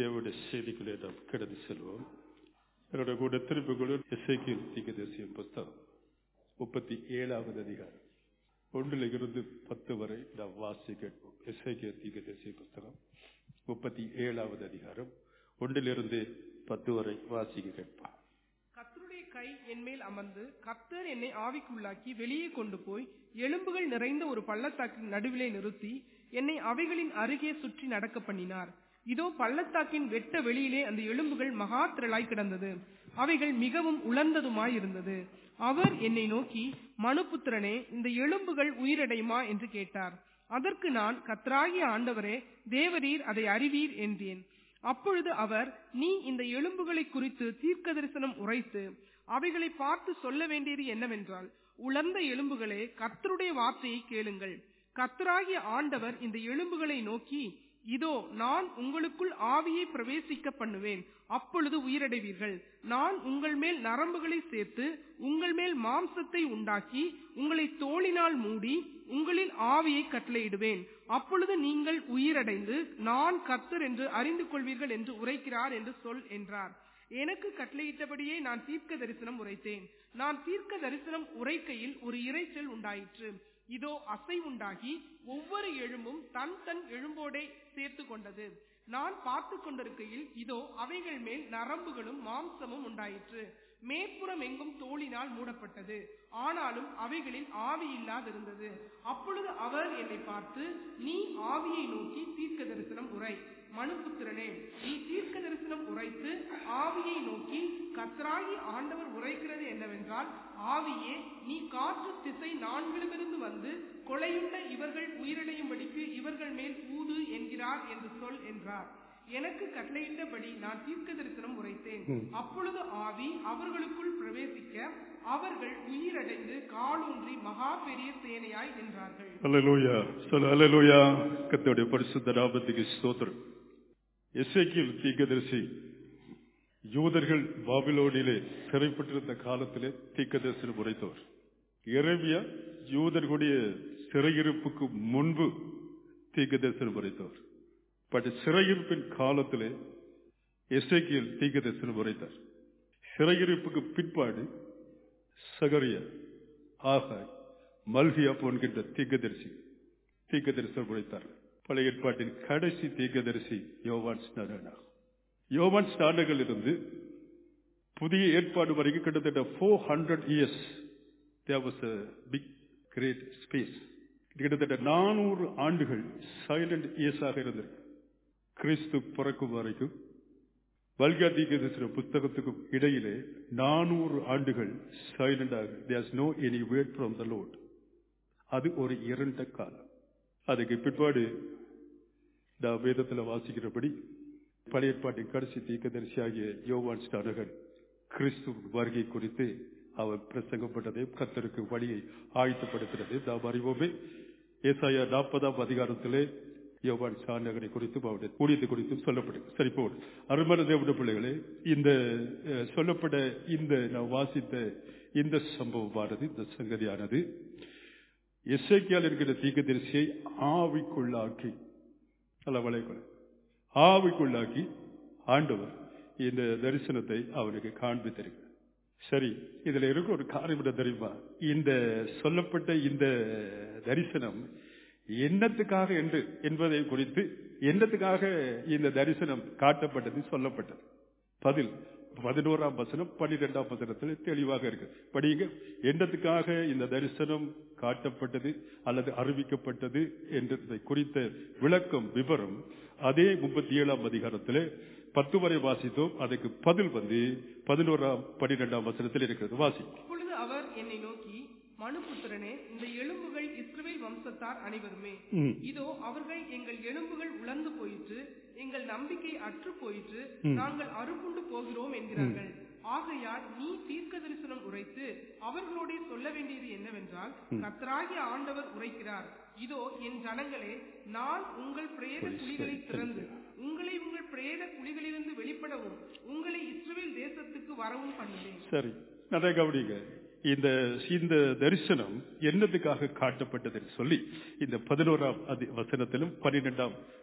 தேவனுடைய செய்திகளை நாம் கடந்து செல்வோம் என்னுடைய கூட திருப்பி கூட எஸ்ஐக்கியல் தீர்க்கதரிசியின் புஸ்தகம் முப்பத்தி ஏழாவது அதிகாரம் ஒன்றில் இருந்து பத்து வரை நாம் வாசி கேட்போம் எஸ்ஐக்கியல் தீர்க்கதரிசி புஸ்தகம் முப்பத்தி ஏழாவது அதிகாரம் ஒன்றிலிருந்து பத்து வரை வாசிக்க கேட்போம் கர்த்தருடைய கை என் மேல் அமர்ந்து கர்த்தர் என்னை ஆவிக்குள்ளாக்கி வெளியே கொண்டு போய் எலும்புகள் நிறைந்த ஒரு பள்ளத்தாக்கின் நடுவிலே நிறுத்தி என்னை அவைகளின் அருகே சுற்றி நடக்க பண்ணினார் இதோ பள்ளத்தாக்கின் வெட்ட வெளியிலே அந்த எலும்புகள் மகா திரளாய் கிடந்தது அவைகள் மிகவும் உலர்ந்ததுமாய் இருந்தது அவர் என்னை நோக்கி மனுபுத்திரனே இந்த எலும்புகள் உயிரடையுமா என்று கேட்டார் அதற்கு நான் கத்ராகிய ஆண்டவரே தேவரீர் அதை அறிவீர் என்றேன் அப்பொழுது அவர் நீ இந்த எலும்புகளை குறித்து தீர்க்க தரிசனம் உரைத்து அவைகளை பார்த்து சொல்ல வேண்டியது என்னவென்றால் உலர்ந்த எலும்புகளே கர்த்தருடைய வார்த்தையை கேளுங்கள் கர்த்தராகிய ஆண்டவர் இந்த எலும்புகளை நோக்கி இதோ நான் உங்களுக்குள் ஆவியை பிரவேசிக்க பண்ணுவேன் அப்பொழுது உயிரடைவீர்கள் நான் உங்கள் மேல் நரம்புகளை சேர்த்து உங்கள் மேல் மாம்சத்தை உண்டாக்கி உங்களை தோளினால் மூடி உங்களில் ஆவியை கட்டளையிடுவேன் அப்பொழுது நீங்கள் உயிரடைந்து நான் கர்த்தர் என்று அறிந்து கொள்வீர்கள் என்று உரைக்கிறார் என்று சொல் என்றார் எனக்கு கட்டளையிட்டபடியே நான் தீர்க்க தரிசனம் உரைத்தேன் நான் தீர்க்க தரிசனம் உரைக்கையில் ஒரு இரைச்சல் உண்டாயிற்று இதோ அசை உண்டாகி ஒவ்வொரு எழும்பும் தன் தன் எழும்போடே சேர்த்து கொண்டது நான் பார்த்து கொண்டிருக்கையில் இதோ அவைகள் மேல் நரம்புகளும் மாம்சமும் உண்டாயிற்று மேற்புறம் எங்கும் தோளினால் மூடப்பட்டது ஆனாலும் அவைகளில் ஆவி இல்லாதிருந்தது அப்பொழுது அவர் என்னை பார்த்து நீ ஆவியை நோக்கி தீர்க்க தரிசனம் உரை மனுபுத்திரனே நீ தீர்க்க தரிசனம் உரைத்து ஆவியை நோக்கி கத்ராகி ஆண்டவர் உரைக்கிறது என்னவென்றால் ஆவியே நீ காற்று திசை நான்கிலுமிருந்து வந்து கொலையுண்ட இவர்கள் உயிரிழையும்படிக்கு இவர்கள் மேல் ஊது என்கிறார் என்று சொல் என்றார் எனக்கு கட்டளையிட்டபடி நான் தீர்க்க தரிசனம் உரைத்தேன் அப்பொழுது ஆவி அவர்களுக்குள் பிரவேசிக்க அவர்கள் உயிரடைந்து காலூன்றி மகா பெரிய சேனையாய் நின்றார்கள் அல்லேலூயா சொல்ல அல்லேலூயா கர்த்தருடைய பரிசுத்த நாமத்துக்கு ஸ்தோத்திரம் எஸ்ஐக்கியல் தீர்க்கதரிசி யூதர்கள் பாபிலோனிலே சிறைப்பட்டிருந்த காலத்திலே தீர்க்கதரிசனம் உரைத்தவர் எரேமியா யூதர்களுடைய சிறையிருப்புக்கு முன்பு தீர்க்கதரிசனம் உரைத்தவர் பட் சிறையிருப்பின் காலத்திலே எஸ்ஐக்கியல் தீர்க்கதரிசனம் உரைத்தார் சிறையிருப்புக்கு பிற்பாடு சகரியா ஆகாய் மல்கியா போன்கின்ற தீர்க்கதரிசி தீர்க்கதரிசனம் உரைத்தார் பழைய ஏற்பாட்டின் கடைசி தீர்க்கதரிசி யோவான் ஸ்நானகனா யோவான் ஸ்நானகள் இருந்து புதிய ஏற்பாடு வரைக்கும் கிட்டத்தட்ட four hundred years there was a big great space கிட்டத்தட்ட நானூறு ஆண்டுகள் சைலண்ட் இயர்ஸாக இருந்திருக்கு கிறிஸ்து பிறக்கும் வரைக்கும் வல்கா தீர்க்கதரிசன புத்தகத்துக்கும் இடையிலே நானூறு ஆண்டுகள் சைலண்டாக there's no any word from the Lord அது ஒரு இரண்ட காலம் அதுக்கு பிற்பாடு நான் வேதத்தில் வாசிக்கிறபடி பழைய ஏற்பாட்டின் கடைசி தீர்க்கதரிசி ஆகிய யோவான் ஸ்டானகன் கிறிஸ்து வருகை குறித்து அவர் பிரசங்கப்பட்டதை கத்தருக்கு வழியை ஆயத்தப்படுத்தினதை நாம் அறிவோமே ஏசாயா நாற்பதாம் அதிகாரத்திலே யோவான் சாண்டகரை குறித்தும் அவருடைய ஊழியத்தை குறித்தும் சொல்லப்படும் சரி போல் அருமன தேவட பிள்ளைகளே இந்த அஹ், சொல்லப்பட்ட இந்த நான் வாசித்த இந்த சம்பவமானது இந்த சங்கதியானது எஸ்ஐக்கியால் என்கிற தீர்க்கதரிசியை ஆவிக்குள்ளாக்கி அல்ல வளைகுல ஆவிக்குள்ளாக்கி ஆண்டவர் இந்த தரிசனத்தை அவனுக்கு காண்பித்திருக்கிறார் சரி இதுல இருக்க ஒரு காரியம் என்ன தெரியுமா இந்த சொல்லப்பட்ட இந்த தரிசனம் என்னத்துக்காக என்று என்பதை குறித்து என்னத்துக்காக இந்த தரிசனம் காட்டப்பட்டது சொல்லப்பட்டது பதில் பதினோராம் வசனம் பன்னிரெண்டாம் வசனத்தில் தெளிவாக இருக்கு படிங்க என்னத்துக்காக இந்த தரிசனம் காட்டப்பட்டது அல்லது அறிவிக்கப்பட்டது என்றதை குறித்த விளக்கம் விவரம் அதே முப்பத்தி ஏழாம் அதிகாரத்தில் பத்து வரை வாசித்தோம் அதுக்கு பதில் வந்து பதினோராம் பன்னிரெண்டாம் வசனத்தில் இருக்கிறது வாசி அப்பொழுது அவர் என்னை நோக்கி மனுபுத்திரனே இந்த எலும்புகள் இஸ்ரவேல் வம்சத்தார் அனைவருமே ம். இதோ அவர்கள் எங்கள் எலும்புகள் உலர்ந்து போயிற்று எங்கள் நம்பிக்கை அற்று போயிற்று நாங்கள் அறுப்புண்டு போகிறோம் என்கிறார்கள் ஆகையால் நீ தீர்க்க தரிசனம் உரைத்து அவர்களோடே சொல்ல வேண்டியது என்னவென்றால் கர்த்தராகிய ஆண்டவர் உரைக்கிறார் இதோ என் ஜனங்களே நான் உங்கள் பிரேத குழிகளை திறந்து உங்களை உங்கள் பிரேத குழிகளிலிருந்து வெளிப்படவும் உங்களை இஸ்ரவேல் தேசத்துக்கு வரவும் பண்ணுவேன் சரி நல்லா கவனிங்க இந்த இந்த தரிசனம் என்னதுக்காக காட்டப்பட்டதுன்னு சொல்லி இந்த பதினோராம் அதி வசனத்திலும் பன்னிரெண்டாம்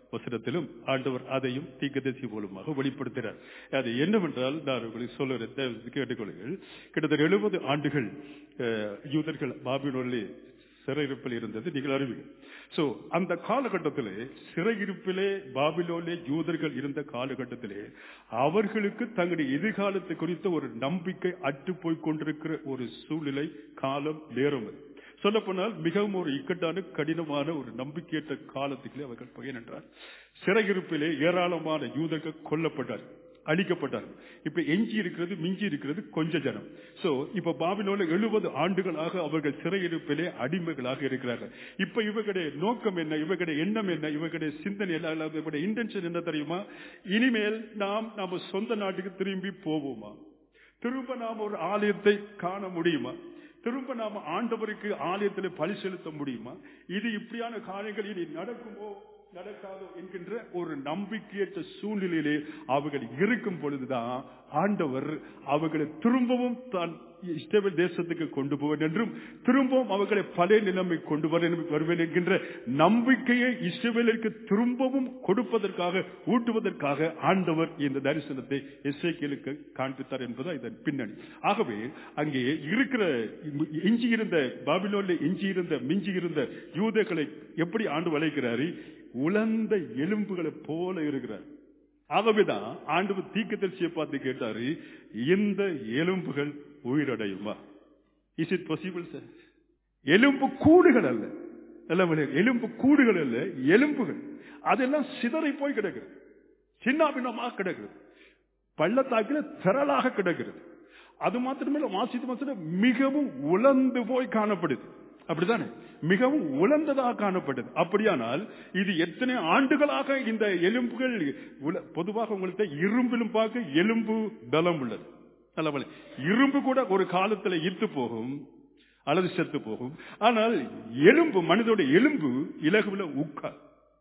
வசனத்திலும் ஆண்டவர் அதையும் தீக்கதரிசி மூலமாக வெளிப்படுத்தினார் அது என்னவென்றால் நான் உங்களுக்கு சொல்லுறேன் கேட்டுக்கொள்ளுங்கள் கிட்டத்தட்ட எழுபது ஆண்டுகள் அஹ், யூதர்கள் பாபிலோனிலே சிறையிருப்பில் இருந்தது நீங்கள் அறிவீர்கள் சோ அந்த காலகட்டத்திலே சிறையிருப்பிலே பாபிலோனிலே யூதர்கள் இருந்த காலகட்டத்திலே அவர்களுக்கு தங்களுடைய எதிர்காலத்தை குறித்த ஒரு நம்பிக்கை அற்று போய் கொண்டிருக்கிற ஒரு சூழ்நிலை காலம் நேரம் அது சொல்லப்போனால் மிகவும் ஒரு இக்கட்டான கடினமான ஒரு நம்பிக்கையற்ற காலத்துக்குள்ளே அவர்கள் பயனென்றார் சிறையிருப்பிலே ஏராளமான யூதர்கள் கொல்லப்பட்டார் அழிக்கப்பட்டார்கள் இப்ப எஞ்சி இருக்கிறது மிஞ்சி இருக்கிறது கொஞ்ச ஜனம் சோ இப்ப பாபிலோல எழுபது ஆண்டுகளாக அவர்கள் சிறையிருப்பிலே அடிமைகளாக இருக்கிறார்கள் இப்ப இவர்களுடைய நோக்கம் என்ன இவர்களுடைய எண்ணம் என்ன இவர்களுடைய சிந்தனை என்ன அல்லது இவர்களுடைய இன்டென்ஷன் என்ன தெரியுமா இனிமேல் நாம் நம்ம சொந்த நாட்டுக்கு திரும்பி போவோமா திரும்ப நாம் ஒரு ஆலயத்தை காண முடியுமா திரும்ப நாம ஆண்டவருக்கு ஆலயத்தில் பலி செலுத்த முடியுமா இது இப்படியான காரியங்கள் இனி நடக்குமோ நடக்காதோ என்கின்ற ஒரு நம்பிக்கையற்ற சூழ்நிலையிலே அவர்கள் இருக்கும் பொழுதுதான் ஆண்டவர் அவர்களை திரும்பவும் தான் இஸ்ரவேல் தேசத்துக்கு கொண்டு போவேன் என்றும் திரும்பவும் அவர்களை பழைய நிலைமை கொண்டு வர வருவேன் என்கின்ற நம்பிக்கையை இஸ்ரவேலுக்கு திரும்பவும் கொடுப்பதற்காக ஊட்டுவதற்காக ஆண்டவர் இந்த தரிசனத்தை எஸ்ஐக்கியலுக்கு காண்பித்தார் என்பது இதன் பின்னணி ஆகவே அங்கே இருக்கிற எஞ்சியிருந்த பாபிலோன்ல எஞ்சியிருந்த மிஞ்சியிருந்த யூதர்களை எப்படி ஆண்டு வளைக்கிறாரு உலர்ந்த எலும்புகளை போல இருக்கிறார் ஆகவேதான் ஆண்டவர் தீக்கதரிசியை பார்த்து கேட்டாரு இந்த எலும்புகள் உயிரடையுமா இஸ் இட் பாசிபிள் சார் எலும்பு கூடுகள் அல்ல நல்ல விளையாடு. எலும்பு கூடுகள் அல்ல எலும்புகள் அதெல்லாம் சிதறி போய் கிடக்கிறது சின்ன பின்னமாக கிடக்கிறது பள்ளத்தாக்கில திரளாக கிடக்கிறது அது மாத்திரமே வாசித்து மாத்திரம் மிகவும் உலர்ந்து போய் காணப்படுது அப்படித்தானே மிகவும் உலர்ந்ததாக காணப்பட்டது அப்படியானால் இது எத்தனை ஆண்டுகளாக இந்த எலும்புகள் உல- பொதுவாக உங்களுக்கு இரும்பிலும் பார்க்க எலும்பு பலம் உள்ளது நல்ல இரும்பு கூட ஒரு காலத்துல இத்து போகும் அல்லது செத்து போகும் ஆனால் எலும்பு மனிதோட எலும்பு இலகுல உட்கார்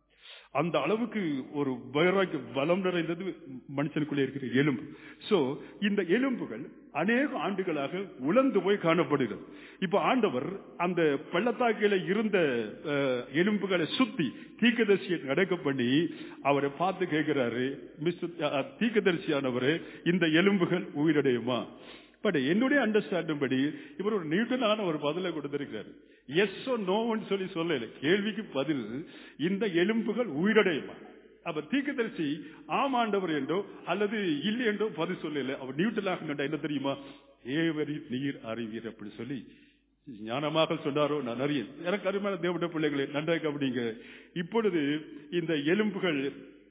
அந்த அளவுக்கு ஒரு வைராக்கிய பலம் நிறைந்தது மனுஷனுக்குள்ளே இருக்கிற எலும்பு சோ இந்த எலும்புகள் அநேக ஆண்டுகளாக உலர்ந்து போய் காணப்படுகிறது இப்ப ஆண்டவர் அந்த பள்ளத்தாக்கில இருந்த அஹ், எலும்புகளை சுத்தி தீக்கதரிசியை நடக்க பண்ணி அவரை பார்த்து கேட்கிறாரு மிஸ்டர் தீக்கதரிசியானவர் இந்த எலும்புகள் உயிரடையுமா பட் என்னுடைய அண்டர்ஸ்டாண்டிங் படி இவர் ஒரு நியூட்டனான ஒரு பதிலை கொடுத்திருக்கிறார் எஸ் நோன்னு சொல்லி சொல்லல கேள்விக்கு பதில் இந்த எலும்புகள் உயிரடையுமா அப்ப தீக்கதரிசி ஆமாண்டவர் என்றோ அல்லது இல்லை என்றோ பதில் சொல்லல அவர் நியூட்டனாக கண்ட என்ன தெரியுமா ஏவரி நீர் அறிவீர் அப்படி சொல்லி ஞானமாக சொன்னாரோ நான் அறியேன் எனக்கு அருமையான தேவட பிள்ளைகளே நன்றாக கவனிங்க இப்பொழுது இந்த எலும்புகள்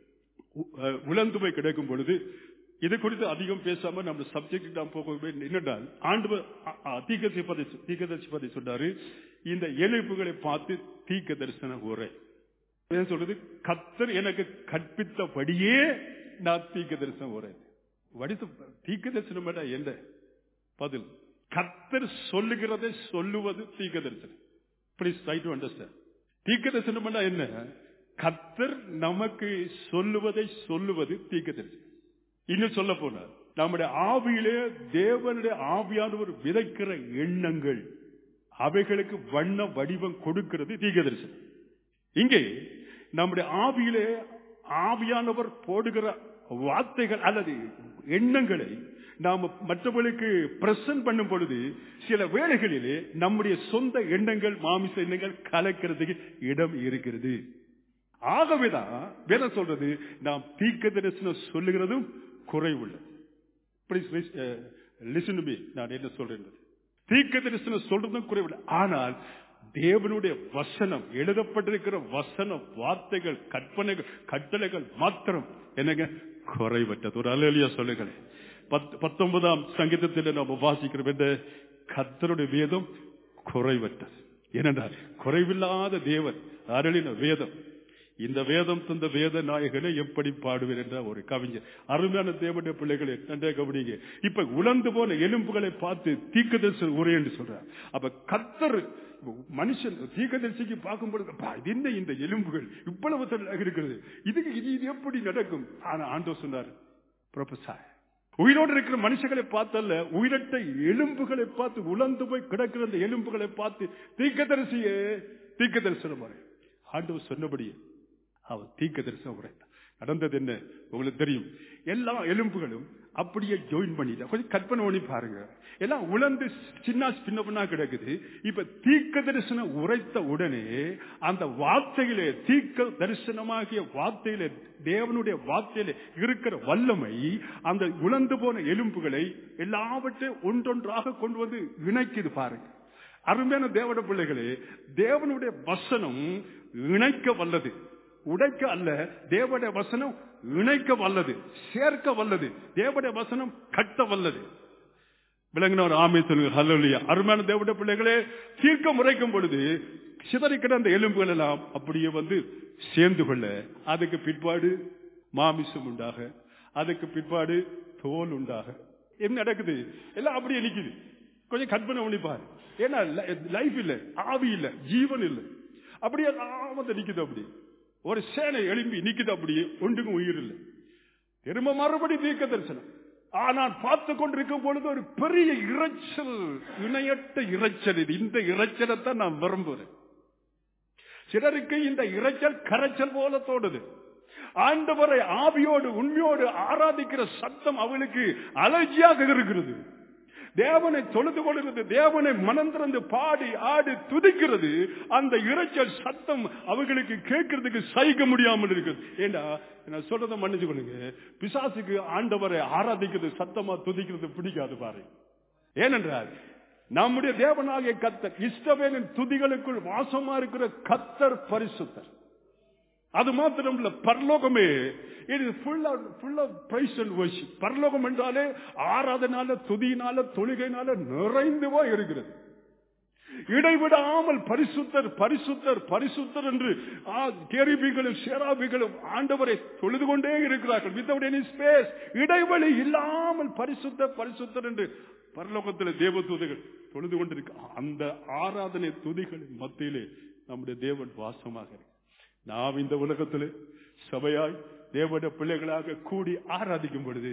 உ- அஹ் உலர்ந்து போய் கிடக்கும் பொழுது இது குறித்து அதிகம் பேசாம நம்ம சப்ஜெக்ட் நாம் போக வேண்டும். என்னென்றால் ஆண்டு தீக்கதரிசி பதி தீக்கதரிசி பதி சொன்னாரு இந்த எலும்புகளை பார்த்து தீக்க தரிசன உரை என்ன சொல்றது கத்தர் எனக்கு கற்பித்தபடியே நான் தீக்க தரிசனம் உரை வடித்து தீக்க தரிசனம் என்றால் என்ன பதில் கத்தர் சொல்லுகிறதை சொல்லுவது தீக்க தரிசனம் ப்ளீஸ் ட்ரை டு அண்டர்ஸ்டாண்ட் தீக்க தரிசனம் என்றால் என்ன கத்தர் நமக்கு சொல்லுவதை சொல்லுவது தீக்க தரிசனம் இன்னும் சொல்ல போனார் நம்முடைய ஆவியிலே தேவனுடைய ஆவியானவர் விதைக்கிற எண்ணங்கள் அவைகளுக்கு வண்ண வடிவம் கொடுக்கிறது தீக்க தரிசனம் இங்கே நம்முடைய ஆவியிலே ஆவியானவர் போடுகிற வார்த்தைகள் அல்லது எண்ணங்களை நாம மற்றவர்களுக்கு பிரசன்ட் பண்ணும் பொழுது சில வேளைகளிலே நம்முடைய சொந்த எண்ணங்கள் மாமிச எண்ணங்கள் கலக்கிறதுக்கு இடம் இருக்கிறது ஆகவேதான் வேற சொல்றது நாம் தீக்க தரிசனம் சொல்லுகிறதும் குறைவுள்ளது Please, please, uh, listen to me. நான் என்ன சொல்றேன் தீக்க தரிசனம் சொல்றதும் குறைவில்லை ஆனால் தேவனுடைய வசனம் எழுதப்பட்டிருக்கிற வசனம் வார்த்தைகள் கற்பனைகள் கட்டளைகள் மாத்திரம் என்னங்க குறைவற்றது ஒரு அலையிலியா சொல்லுங்களேன் பத்- பத்தொன்பதாம் சங்கீதத்தில் நாம் வாசிக்கிறோம் என்ற கர்த்தருடைய வேதம் குறைவற்றது ஏனென்றால் குறைவில்லாத தேவன் அருளின வேதம் இந்த வேதம் தந்த வேத நாயகனை எப்படி பாடுவேன் என்ற ஒரு கவிஞர் அருமையான தேவனுடைய பிள்ளைகளை நன்றே கவனிங்க இப்ப உலர்ந்து போன எலும்புகளை பார்த்து தீக்கதரிசன உரை என்று சொல்றார் அப்ப கத்தர் மனுஷன் தீக்கதரிசிக்கு பார்க்கும் பொழுது "அப்பா, இது என்ன இந்த எலும்புகள் இவ்வளவு தெளிவாக இருக்கிறது இதுக்கு இது இது எப்படி நடக்கும் ஆனா ஆண்டவர் சொன்னார் ப்ரொஃபஸர் உயிரோடு இருக்கிற மனுஷங்களை பார்த்தல்ல உயிரட்ட எலும்புகளை பார்த்து உலர்ந்து போய் கிடக்கிற அந்த எலும்புகளை பார்த்து தீக்கதரிசியே தீக்க தரிசனம் ஆண்டவர் சொன்னபடியே அவர் தீர்க்க தரிசனம் உரைத்தார் நடந்தது என்ன உங்களுக்கு தெரியும் எல்லா எலும்புகளும் அப்படியே ஜாயின் பண்ணிட்டா கொஞ்சம் கற்பனை பண்ணி பாருங்க எல்லாம் உழந்து சின்ன பின்ன பின்னா கிடக்குது இப்ப தீர்க்க தரிசனம் உரைத்த உடனே அந்த வார்த்தையிலே தீர்க்க தரிசனமாகிய வார்த்தையிலே தேவனுடைய வார்த்தையிலே இருக்கிற வல்லமை அந்த உழந்து போன எலும்புகளை எல்லாவற்றையும் ஒன்றொன்றாக கொண்டு வந்து இணைக்குது பாருங்க அருமையான தேவட பிள்ளைகளே தேவனுடைய வசனம் இணைக்க வல்லது உடைக்க அல்ல தேவடைய வசனம் இணைக்க வல்லது சேர்க்க வல்லது தேவடைய வசனம் கட்ட வல்லது விளங்கினவர் ஆமை சொல்லுங்க ஹல்லேலூயா அருமையான தேவடைய பிள்ளைகளே தீர்க்க முறைக்கும் பொழுது சிதறி கிடந்த எலும்புகள் எல்லாம் அப்படியே வந்து சேர்ந்து கொள்ள அதுக்கு பிற்பாடு மாமிசம் உண்டாக அதுக்கு பிற்பாடு தோல் உண்டாக என்ன நடக்குது எல்லாம் அப்படியே நிக்குது கொஞ்சம் கற்பனை பண்ணிப்பாரு ஏன்னா லைஃப் இல்ல ஆவி இல்ல ஜீவன் இல்ல அப்படியே வந்து நிக்குது அப்படி ஒரு சேனை எழும்பி நிக்குது அப்படியே ஒன்றுக்கும் உயிர் இல்லை திரும்ப மறுபடி தீர்க்க தரிசனம் ஆனால் பார்த்து கொண்டிருக்கும் பொழுது ஒரு பெரிய இறைச்சல் இணையற்ற இறைச்சல் இது இந்த இறைச்சலை தான் நான் விரும்புகிறேன் சிலருக்கு இந்த இறைச்சல் கரைச்சல் போல தோடுது ஆண்டவரை ஆவியோடு உண்மையோடு ஆராதிக்கிற சத்தம் அவளுக்கு அலர்ஜியாக இருக்கிறது தேவனை தொழுது கொள்கிறது தேவனை மனம் திறந்து பாடி ஆடி துதிக்கிறது அந்த இறைச்சல் சத்தம் அவர்களுக்கு கேட்கறதுக்கு சகிக்க முடியாமல் இருக்குது ஏண்டா நான் சொல்றதை மன்னிச்சு கொள்ளுங்க பிசாசுக்கு ஆண்டவரை ஆராதிக்கிறது சத்தமா துதிக்கிறது பிடிக்காது பாரு ஏனென்றால் நம்முடைய தேவனாகிய கத்தர் இஷ்டவேலின் துதிகளுக்குள் வாசமா இருக்கிற கத்தர் பரிசுத்தர் அது மாத்திரம் இல்ல பரலோகமே இது ஃபுல்லா ஃபுல்லா பிரைஸ் அண்ட் வர்ஷிப் பரலோகம் என்றாலே ஆராதனால துதியினால தொழுகையினால நிறைந்து போய் இருக்கிறது இடைவிடாமல் பரிசுத்தர் பரிசுத்தர் பரிசுத்தர் என்று கேரிபிகளும் சேராபிகளும் ஆண்டவரை தொழுது கொண்டே இருக்கிறார்கள் வித்தவுட் எனி ஸ்பேஸ் இடைவெளி இல்லாமல் பரிசுத்தர் பரிசுத்தர் என்று பரலோகத்தில் தேவ துதிகள் தொழுது கொண்டிருக்க அந்த ஆராதனை துதிகளின் மத்தியிலே நம்முடைய தேவன் வாசமாக இருக்கு நாம் இந்த உலகத்தில் சபையாய் தேவனுடைய பிள்ளைகளாக கூடி ஆராதிக்கும் பொழுது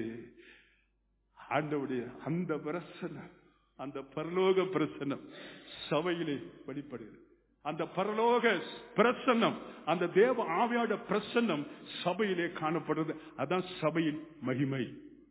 ஆண்டவுடைய அந்த பிரசனம் அந்த பரலோக பிரசனம் சபையிலே வெளிப்படுகிறது அந்த பரலோக பிரசன்னம் அந்த தேவ ஆவியோட பிரசன்னம் சபையிலே காணப்படுறது அதான் சபையின் மகிமை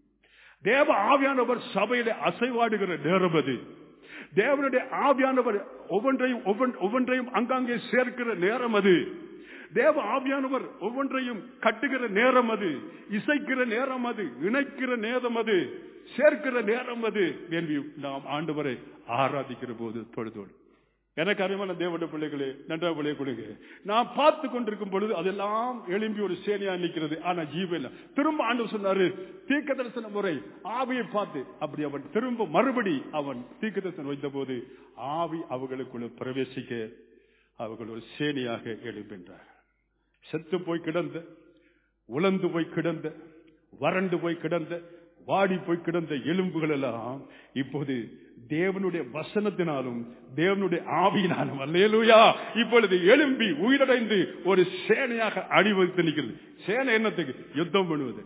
தேவ ஆவியானவர் சபையிலே அசைவாடுகிற நேரம் அது தேவனுடைய ஆவியானவர் ஒவ்வொன்றையும் ஒவ்வொன்றையும் அங்காங்கே சேர்க்கிற நேரம் அது தேவ ஆவியானவர் ஒவ்வொன்றையும் கட்டுகிற நேரம் அது இசைக்கிற நேரம் அது இணைக்கிற நேரம் அது சேர்க்கிற நேரம் அது நாம் ஆண்டவரை ஆராதிக்கிற போது தொழுதோடு எனக்கு அறிவான தேவட பிள்ளைகளே நன்றாக பிள்ளைய கொடுங்க நான் பார்த்து கொண்டிருக்கும் பொழுது அதெல்லாம் எழும்பி ஒரு சேனையா நிற்கிறது ஆனா ஜீவ இல்ல திரும்ப ஆண்டு சொன்னாரு தீர்க்க தரிசன முறை ஆவியை பார்த்து அப்படி அவன் திரும்ப மறுபடி அவன் தீர்க்க தரிசனம் வைத்த போது ஆவி அவர்களுக்குள்ள பிரவேசிக்க அவர்கள் ஒரு சேனையாக எழும்பின்றார் செத்து போய் கிடந்த உலர்ந்து போய் கிடந்த வறண்டு போய் கிடந்த வாடி போய் கிடந்த எலும்புகள் எல்லாம் இப்போது தேவனுடைய வசனத்தினாலும் தேவனுடைய ஆவியினாலும் அல்லேலூயா இப்பொழுது எழும்பி உயிரடைந்து ஒரு சேனையாக அணிவகுத்து நிற்கிறது சேனை என்னத்துக்கு யுத்தம் பண்ணுவது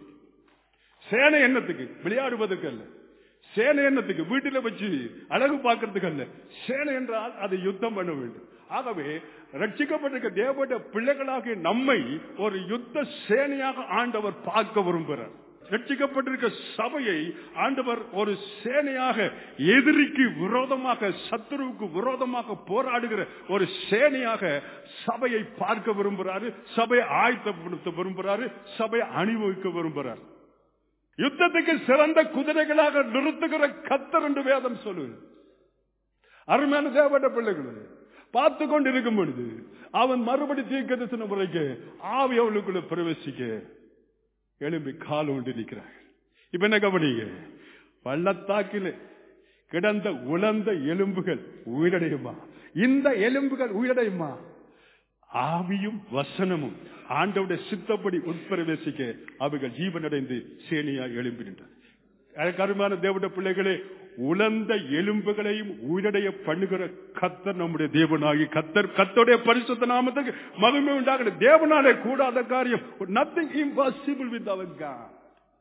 சேனை என்னத்துக்கு விளையாடுவதற்கு அல்ல சேனை என்னத்துக்கு வீட்டில வச்சு அழகு பார்க்கறதுக்கு அல்ல சேனை என்றால் அதை யுத்தம் பண்ண வேண்டும் ஆகவே ரட்சிக்கப்பட்டிருக்க தேவட பிள்ளைகளாகிய நம்மை ஒரு யுத்த சேனையாக ஆண்டவர் பார்க்க விரும்புகிறார் ரட்சிக்கப்பட்டிருக்க சபையை ஆண்டவர் ஒரு சேனையாக எதிரிக்கு விரோதமாக சத்துருவுக்கு விரோதமாக போராடுகிற ஒரு சேனையாக சபையை பார்க்க விரும்புகிறாரு சபையை ஆயத்தப்படுத்த விரும்புகிறாரு சபையை அணிவகுக்க விரும்புகிறார் யுத்தத்துக்கு சிறந்த குதிரைகளாக நிறுத்துகிற கத்தர் என்று வேதம் சொல்லுது அருமையான தேவட்ட பிள்ளைகள் பார்த்து கொண்டு இருக்கும் பொழுது அவன் மறுபடி தீர்க்கதரிசன முறைக்கு ஆவி அவளுக்குள்ள பிரவேசிக்க எழும்பி கால் கொண்டு நிற்கிறார் இப்ப என்ன கவனிங்க பள்ளத்தாக்கில் கிடந்த உலர்ந்த எலும்புகள் உயிரடையுமா இந்த எலும்புகள் உயிரடையுமா ஆவியும் வசனமும் ஆண்டவுடைய சித்தப்படி உட்பிரவேசிக்க அவைகள் ஜீவனடைந்து சேனியா எழும்பினார் கருமான தேவட பிள்ளைகளே உலர்ந்த எலும்புகளையும் உயிரடைய பண்ணுகிற கத்தர் நம்முடைய தேவனாகி கத்தர் கத்தருடைய பரிசுத்த நாமத்துக்கு மகிமை உண்டாகிற தேவனாலே கூடாத காரியம் nothing impossible with our God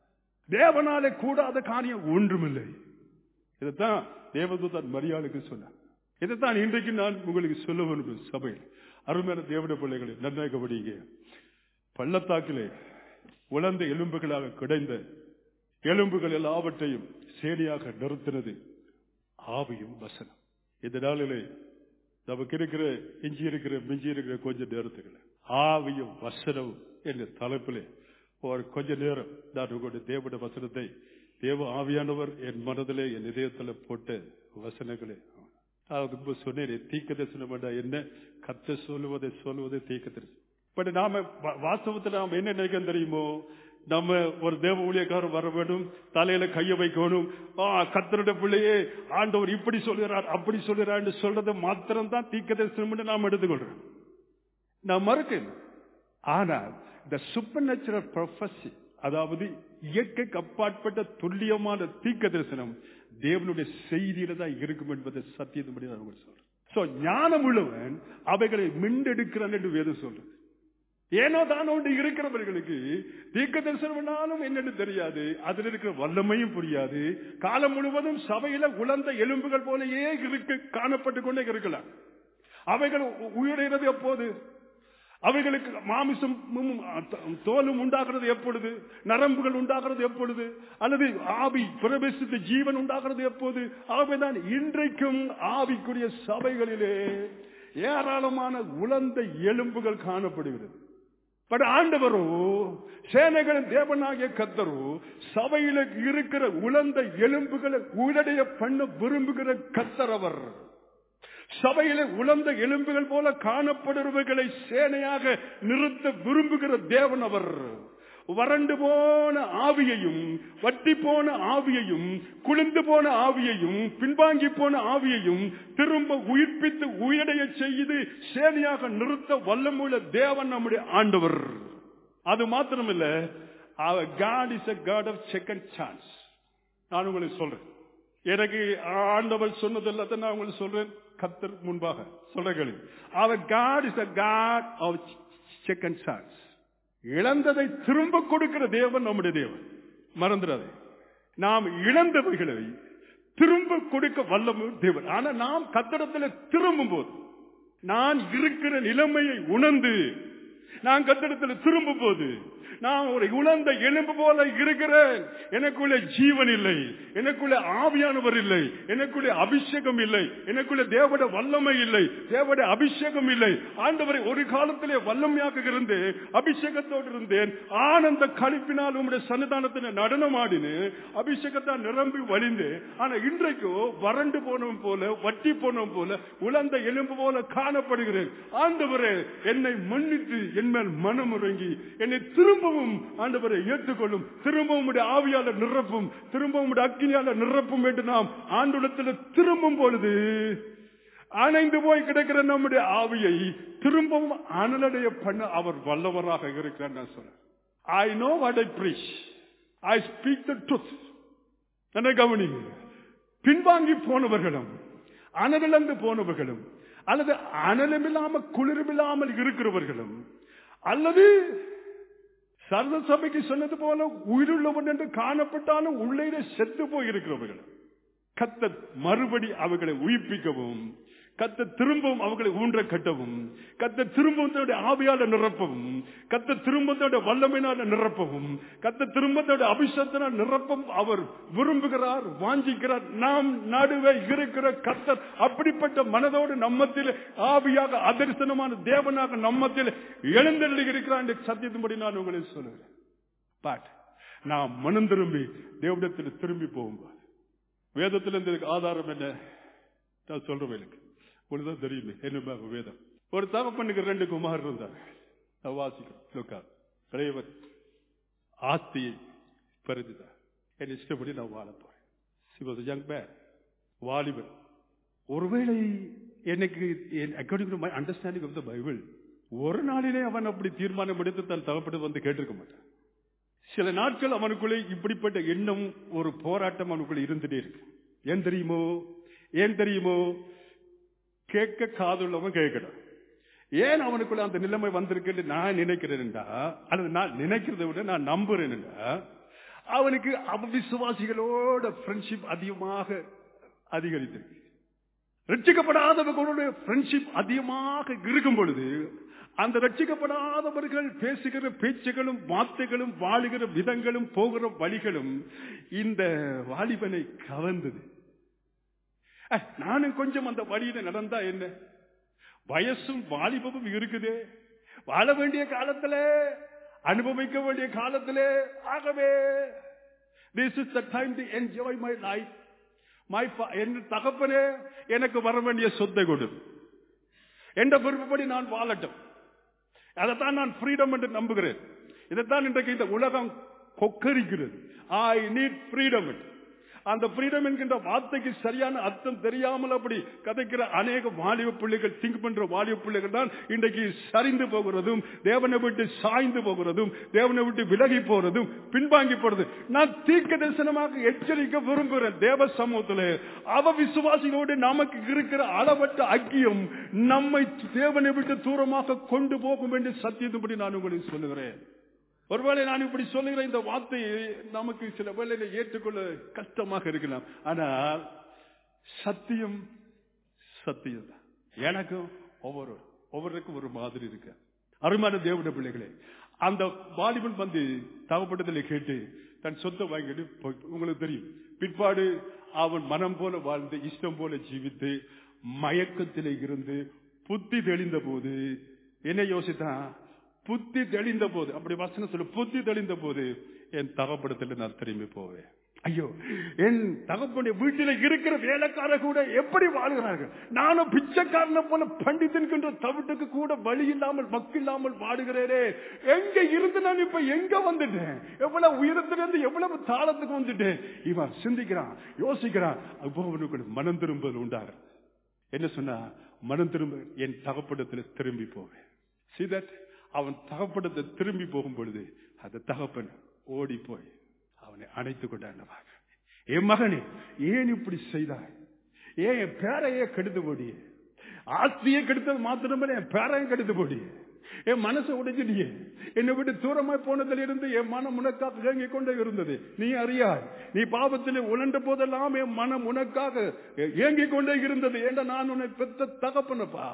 தேவனாலே கூடாத காரியம் ஒன்றுமில்லை இதைத்தான் தேவதூதன் மரியாளுக்கு சொன்னார் இதைத்தான் இன்றைக்கு நான் உங்களுக்கு சொல்ல வேண்டும் சபையில் அருமையான தேவட பிள்ளைகளை நன்றாக படிங்க பள்ளத்தாக்கிலே உலர்ந்த எலும்புகளாக கிடைந்த எலும்புகள் எல்லாவற்றையும் சேடியாக நிறுத்தினது ஆவியும் வசனம் இந்த நாளிலே நமக்கு இருக்கிற இஞ்சி இருக்கிற மிஞ்சி இருக்கிற கொஞ்ச நேரத்துக்குள்ள ஆவியும் வசனமும் என்ற தலைப்பிலே ஒரு கொஞ்ச நேரம் நான் உங்களுடைய தேவனுடைய வசனத்தை தேவ ஆவியானவர் என் மனதிலே என் இதயத்தில் போட்ட வசனங்களே அதுக்கு சொன்னேன் தீக்க தரிசனம் வேண்டாம் என்ன கத்த சொல்லுவதை சொல்லுவதை தீக்க தரிசனம் பட் நாம வா- வாஸ்தவத்துல நாம என்ன நினைக்க தெரியுமோ நம்ம ஒரு தேவ ஊழியக்காரர் வர வேண்டும் தலையில கைய வைக்கணும் ஆ, கர்த்தருடைய பிள்ளையே ஆண்டவர் இப்படி சொல்லுறார் அப்படி சொல்லுறான்னு சொல்றதை மாத்திரம் தான் தீக்க தரிசனம் நாம் எடுத்துக்கொள்றோம் நான் மறுக்கேன் ஆனால் இந்த சூப்பர் நேச்சுரல் ப்ரொஃபஸி அதாவது இயற்கைக்கு அப்பாற்பட்ட துல்லியமான தீக்க தரிசனம் தேவனுடைய செய்தியில தான் இருக்கும் என்பதை சத்தியத்தின்படி நான் உங்களுக்கு சொல்றேன் சோ ஞானம் உள்ளவன் அவைகளை மிண்டெடுக்கிறான் என்று வேதம் சொல்றது ஏனோ தானோ ஒன்று இருக்கிறவர்களுக்கு தீர்க்க தரிசனம்னாலும் என்னன்னு தெரியாது அதில் இருக்கிற வல்லமையும் புரியாது காலம் முழுவதும் சபையில உலர்ந்த எலும்புகள் போலயே இருக்கு காணப்பட்டு கொண்டே இருக்கலாம் அவைகள் உ- உயிரிழது எப்போது அவைகளுக்கு மாமிசம் தோலும் உண்டாகிறது எப்பொழுது நரம்புகள் உண்டாகிறது எப்பொழுது அல்லது ஆவி பிரவேசித்த ஜீவன் உண்டாகிறது எப்போது ஆகவேதான் இன்றைக்கும் ஆவிக்குரிய சபைகளிலே ஏராளமான உலர்ந்த எலும்புகள் காணப்படுகிறது பட் ஆண்டவரோ சேனைகளின் தேவனாகிய கத்தரோ சபையில இருக்கிற உலர்ந்த எலும்புகளை உடடைய பண்ண விரும்புகிற கத்தர் அவர் சபையிலே உலர்ந்த எலும்புகள் போல காணப்படுபவர்களை சேனையாக நிறுத்த விரும்புகிற தேவன் அவர் வறண்டு போன ஆவியையும் வட்டி போன ஆவியையும் குளிர்ந்து போன ஆவியையும் பின்வாங்கி போன ஆவியையும் திரும்ப உயிர்ப்பித்து உயடைய செய்து சேனையாக நிறுத்த வல்லமுள்ள தேவன் நம்முடைய ஆண்டவர் அது மாத்திரமில்ல our God is a God of second chance நான் உங்களுக்கு சொல்றேன் எனக்கு ஆண்டவர் சொன்னது எல்லாத்தையும் நான் உங்களுக்கு சொல்றேன் கத்தர் முன்பாக சொல்றேன் our God is a God of second chance இழந்ததை திரும்ப கொடுக்கிற தேவன் நம்முடைய தேவன் மறந்துடாதே நாம் இழந்தவைகளை திரும்ப கொடுக்க வல்லமும் தேவன் ஆனா நாம் கத்தடத்தில் திரும்பும் போது நான் இருக்கிற நிலைமையை உணர்ந்து நான் கத்தடத்தில் திரும்பும் போது நான் ஒரு உணர்ந்த எலும்பு போல இருக்கிறேன் எனக்குள்ள ஜீவன் இல்லை எனக்குள்ள ஆவியானவர் இல்லை எனக்குள்ள அபிஷேகம் இல்லை எனக்குள்ள தேவட வல்லமை இல்லை தேவட அபிஷேகம் இல்லை ஆண்டவரை ஒரு காலத்திலே வல்லமையாக இருந்து அபிஷேகத்தோடு இருந்தேன் ஆனந்த கழிப்பினால் உங்களுடைய சன்னிதானத்தில் நடனமாடினு அபிஷேகத்தால் நிரம்பி வழிந்து ஆனா இன்றைக்கோ வறண்டு போனவன் போல வட்டி போனவன் போல உலர்ந்த எலும்பு போல காணப்படுகிறேன் ஆண்டவரே என்னை மன்னித்து என் மேல் மனம் உறங்கி என்னை திரும்பவும் ஆண்டவரை ஏற்றுக்கொள்ளும் திரும்பவும் உடைய ஆவியால நிரப்பும் திரும்பவும் உடைய அக்கினியால நிரப்பும் என்று நாம் ஆண்டுலத்தில் திரும்பும் பொழுது அணைந்து போய் கிடக்கிற நம்முடைய ஆவியை திரும்பவும் அனலடைய பண்ண அவர் வல்லவராக இருக்கிறார் நான் சொல்றேன் I know what I preach I speak the truth என்னை கவனிங்க பின்வாங்கி போனவர்களும் அனலிழந்து போனவர்களும் அல்லது அனலமில்லாம குளிரமில்லாமல் இருக்கிறவர்களும் அல்லது சர்வ சபைக்கு சொன்னது போல உயிருள்ளவன் என்று காணப்பட்டாலும் உள்ளே செத்து போயிருக்கிறவர்கள் கத்த மறுபடி அவர்களை உயிர்ப்பிக்கவும் கத்த திரும்பவும் அவர்களை ஊன்ற கட்டவும் கத்த திரும்பவும் தன்னுடைய ஆவியால நிரப்பவும் கத்த திரும்பத்தோட வல்லமையினால நிரப்பவும் கத்த திரும்பத்தோட அபிஷத்தினால் நிரப்பவும் அவர் விரும்புகிறார் வாஞ்சிக்கிறார் நாம் நடுவே இருக்கிற கத்தர் அப்படிப்பட்ட மனதோடு நம்மத்தில் ஆவியாக அதர்சனமான தேவனாக நம்மத்தில் எழுந்தள்ளி இருக்கிறார் என்ற சத்தியத்தின்படி நான் உங்களை சொல்லுகிறேன் பட் நாம் மனம் திரும்பி தேவடத்தில் திரும்பி போகும்போது வேதத்திலிருந்து இதுக்கு ஆதாரம் என்ன நான் சொல்றேன் எனக்கு உங்களுக்குதான் தெரியுமே என்ன வேதம் ஒரு தகப்பனுக்கு ரெண்டு குமார் இருந்தார் நான் வாசிக்கிறேன் லோக்கா இறைவன் ஆஸ்தியை பருதிதார் என் இஷ்டப்படி நான் வாழ போறேன் சிவஸ் யங் மேன் வாலிபன் ஒருவேளை எனக்கு according to my understanding of the Bible ஒரு நாளிலே அவன் அப்படி தீர்மானம் எடுத்து தன் தகப்பட்டு வந்து கேட்டிருக்க மாட்டான் சில நாட்கள் அவனுக்குள்ளே இப்படிப்பட்ட எண்ணம் ஒரு போராட்டம் அவனுக்குள்ள இருந்துட்டே இருக்கு ஏன் தெரியுமோ ஏன் தெரியுமோ கேட்க காதுள்ளவன் கேட்கணும் ஏன் அவனுக்குள்ள அந்த நிலைமை வந்திருக்கு நான் நினைக்கிறேன்டா அல்லது நான் நினைக்கிறத விட நான் நம்புறேன்டா அவனுக்கு அவிசுவாசிகளோட ஃப்ரெண்ட்ஷிப் அதிகமாக அதிகரித்திருக்கு ரட்சிக்கப்படாதவர்களுடைய ஃப்ரெண்ட்ஷிப் அதிகமாக இருக்கும் பொழுது அந்த ரட்சிக்கப்படாதவர்கள் பேசுகிற பேச்சுகளும் வார்த்தைகளும் வாழுகிற விதங்களும் போகிற வழிகளும் இந்த வாலிபனை கவர்ந்தது அஹ், நானும் கொஞ்சம் அந்த வழியில நடந்தா என்ன வயசும் வாலிபமும் இருக்குது வாழ வேண்டிய காலத்துல அனுபவிக்க வேண்டிய காலத்திலே ஆகவே this is the time to enjoy my life my என் தகப்பனே எனக்கு வர வேண்டிய சொத்தை கொடு என்ற விருப்பப்படி நான் வாழட்டும் அதைத்தான் நான் ஃப்ரீடம் என்று நம்புகிறேன் இதைத்தான் இன்றைக்கு இந்த உலகம் கொக்கரிக்கிறது ஐ நீட் ஃப்ரீடம் அந்த ஃப்ரீடம் என்கின்ற வார்த்தைக்கு சரியான அர்த்தம் தெரியாமல் அப்படி கதைக்கிற அநேக வாலிப பிள்ளைகள் திங்க் பண்ற வாலிப பிள்ளைகள் தான் இன்றைக்கு சரிந்து போகிறதும் தேவனை விட்டு சாய்ந்து போகிறதும் தேவனை விட்டு விலகி போறதும் பின்வாங்கி போறது நான் தீர்க்க தரிசனமாக எச்சரிக்க விரும்புகிறேன் தேவ சமூகத்திலே அவ விசுவாசிகளோடு நமக்கு இருக்கிற அளவற்ற ஐக்கியம் நம்மை தேவனை விட்டு தூரமாக கொண்டு போகும் என்று சத்தியத்துப்படி நான் உங்களுக்கு சொல்லுகிறேன் ஒருவேளை நான் இப்படி சொல்லுகிற இந்த வார்த்தையை நமக்கு சில வேளையில ஏற்றுக்கொள்ள கஷ்டமாக இருக்கலாம் ஆனால் சத்தியம் சத்தியம் தான் எனக்கும் ஒவ்வொரு ஒவ்வொருக்கும் ஒரு மாதிரி இருக்கு அருமையான தேவன பிள்ளைகளே அந்த வாலிபன் வந்து தவப்பட்டதில் கேட்டு தன் சொத்தை வாங்கிட்டு போய் உங்களுக்கு தெரியும் பிற்பாடு அவன் மனம் போல வாழ்ந்து இஷ்டம் போல ஜீவித்து மயக்கத்திலே இருந்து புத்தி தெளிந்த போது என்ன யோசித்தான் புத்தி தெளிந்த போது அப்படி வசனம் சொல்லு புத்தி தெளிந்த போது என் தகப்படத்தில் நான் திரும்பி போவேன் ஐயோ என் தகப்பனுடைய வீட்டில் இருக்கிற வேலைக்கார கூட எப்படி வாழ்கிறார்கள் நானும் பிச்சைக்காரனை போல பண்டித்திருக்கின்ற தவிட்டுக்கு கூட வழி இல்லாமல் மக்கு இல்லாமல் வாடுகிறேனே எங்க இருந்து நான் இப்ப எங்க வந்துட்டேன் எவ்வளவு உயரத்திலிருந்து எவ்வளவு தாளத்துக்கு வந்துட்டேன் இவன் சிந்திக்கிறான் யோசிக்கிறான் அப்போ அவனுக்கு மனம் திரும்பல் உண்டாக என்ன சொன்னா மனம் திரும்ப என் தகப்படத்தில் திரும்பி போவேன் See that? அவன் தகப்படத்தை திரும்பி போகும் பொழுது அந்த தகப்பன் ஓடி போய் அவனை அணைத்துக் கொண்டான் என் மகனே ஏன் இப்படி செய்தாய் ஏன் என் பேரையே கெடுத்து போடியே ஆஸ்தியை கெடுத்தது மாத்திரமே என் பேரையும் கெடுத்து போடியே என் மனசை உடைச்சிட்டியே என்னை விட்டு தூரமாய் போனதில் இருந்து என் மனம் உனக்காக இயங்கிக் கொண்டே இருந்தது நீ அறியாய் நீ பாவத்தில் உழண்ட போதெல்லாம் என் மனம் உனக்காக இயங்கிக் கொண்டே இருந்தது ஏண்டா நான் உன்னை பெத்த தகப்பனப்பா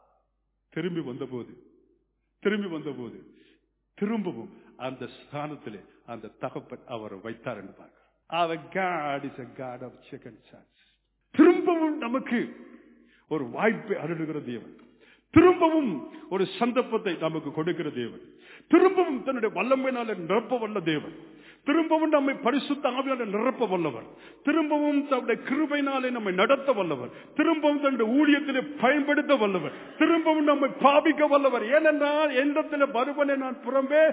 திரும்பி வந்தபோது திரும்பி வந்தபோது திரும்பவும் அந்த ஸ்தானத்திலே அந்த தகப்பன் அவரை வைத்தார் என்று பார்க்கிறோம் அவர் God is a God of second chance. திரும்பவும் நமக்கு ஒரு வாய்ப்பை அருளுகிற தேவன் திரும்பவும் ஒரு சந்தர்ப்பத்தை நமக்கு கொடுக்கிற தேவன் திரும்பவும் தன்னுடைய வல்லமையினால நிரப்ப வல்ல தேவன் திரும்பவும் நம்மை பரிசுத்த ஆவியால நிரப்ப வல்லவர் திரும்பவும் தன்னுடைய கிருபையினாலே நம்மை நடத்த வல்லவர் திரும்பவும் தன்னுடைய ஊழியத்திலே பயன்படுத்த வல்லவர் திரும்பவும் நம்மை பாபிக்க வல்லவர் ஏனென்றால் எந்தத்தில வருவனை நான் புறம்பே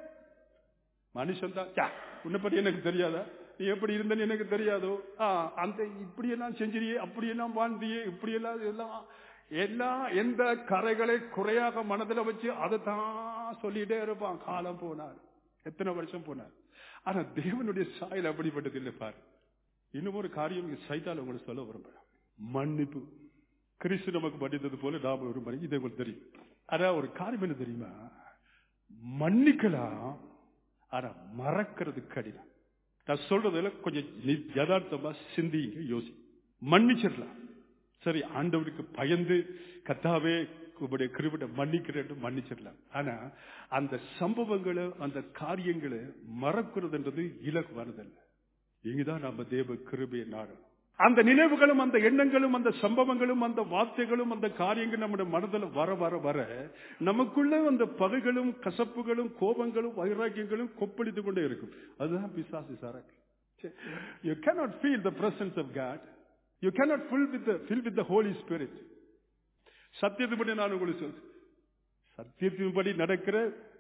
மனுஷன் தான் ச்சா, உன்னை பத்தி எனக்கு தெரியாதா நீ எப்படி இருந்தன்னு எனக்கு தெரியாதோ ஆ, அந்த இப்படியெல்லாம் செஞ்சிரியே அப்படியெல்லாம் வாழ்ந்தியே இப்படியெல்லாம் எல்லாம் எல்லாம் எந்த கரைகளை குறையாக மனதில் வச்சு அதை தான் சொல்லிட்டே இருப்பான் காலம் போனார் எத்தனை வருஷம் போனார் ஆனா தேவனுடைய சாயல் அப்படிப்பட்டது இல்லை பாரு இன்னும் ஒரு காரியம் இங்க சைத்தால் உங்களுக்கு சொல்ல விரும்புறேன் மன்னிப்பு கிறிஸ்து நமக்கு படித்தது போல நாம ஒரு மணி இதை உங்களுக்கு தெரியும் அதான் ஒரு காரியம் என்ன தெரியுமா மன்னிக்கலாம் ஆனா மறக்கிறது கடினம் நான் சொல்றதுல கொஞ்சம் நி- யதார்த்தமா சிந்திங்க யோசி மன்னிச்சிடலாம் சரி ஆண்டவருக்கு பயந்து கத்தாவே உங்களுடைய கிருபிட்ட மன்னிக்கிறேன் மன்னிச்சிடலாம் ஆனா அந்த சம்பவங்களை அந்த காரியங்களை மறக்கிறதுன்றது இலகுவானதல்ல இங்குதான் நம்ம தேவ கிருபையை நாடணும் அந்த நினைவுகளும் அந்த எண்ணங்களும் அந்த சம்பவங்களும் அந்த வார்த்தைகளும் அந்த காரியங்கள் நம்முடைய மனதில் வர வர வர நமக்குள்ள அந்த பகைகளும் கசப்புகளும் கோபங்களும் வைராக்கியங்களும் கொப்பளித்து கொண்டே இருக்கும் அதுதான் பிசாசு சரக்கு you cannot feel the presence of God you cannot fill with the fill with the holy spirit சத்தியத்தின்படி நான் உங்களுக்கு சொல்றேன் சத்தியத்தின்படி நடக்கிற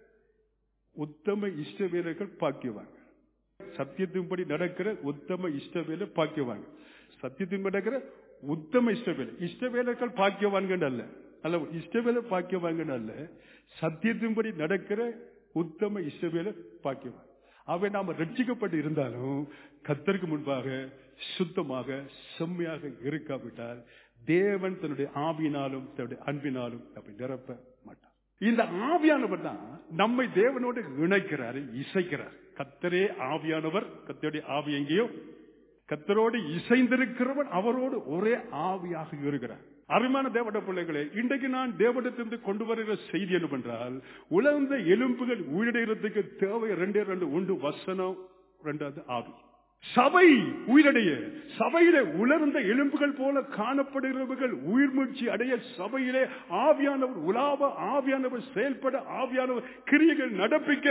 உத்தம இஷ்ட வீரர்கள் பாக்கியவாங்க சத்தியத்தின்படி நடக்கிற உத்தம இஷ்டவேலை பாக்கியவாங்க சத்தியத்தின்படி நடக்கிற உத்தம இஷ்டவேலை இஷ்டவேலர்கள் பாக்கியவான்கள் அல்ல அல்ல இஷ்டவேலை பாக்கியவான்கள் அல்ல சத்தியத்தின்படி நடக்கிற உத்தம இஷ்டவேலை பாக்கியவான் அவை நாம ரட்சிக்கப்பட்டு இருந்தாலும் கத்தருக்கு முன்பாக சுத்தமாக செம்மையாக இருக்காவிட்டால் தேவன் தன்னுடைய ஆவியினாலும் தன்னுடைய அன்பினாலும் அப்படி நிரப்ப மாட்டார் இந்த ஆவியானவர் தான் நம்மை தேவனோடு இணைக்கிறார் இசைக்கிறார் கத்தரே ஆவியானவர் கத்தருடைய ஆவி எங்கேயோ கத்தரோடு இசைந்திருக்கிறவன் அவரோடு ஒரே ஆவியாக இருக்கிறார் அருமையான தேவட பிள்ளைகளே இன்றைக்கு நான் தேவடத்திலிருந்து கொண்டு வருகிற செய்தி என்னவென்றால் உலர்ந்த எலும்புகள் உயிரிடைகிறதுக்கு தேவை ரெண்டே ரெண்டு உண்டு வசனம் ரெண்டாவது ஆவி சபை உயிரடைய சபையிலே உலர்ந்த எலும்புகள் போல காணப்படுகிறவர்கள் உயிர்மூழ்ச்சி அடைய சபையிலே ஆவியானவர் உலாவ ஆவியானவர் செயல்பட ஆவியானவர் கிரியைகள் நடப்பிக்க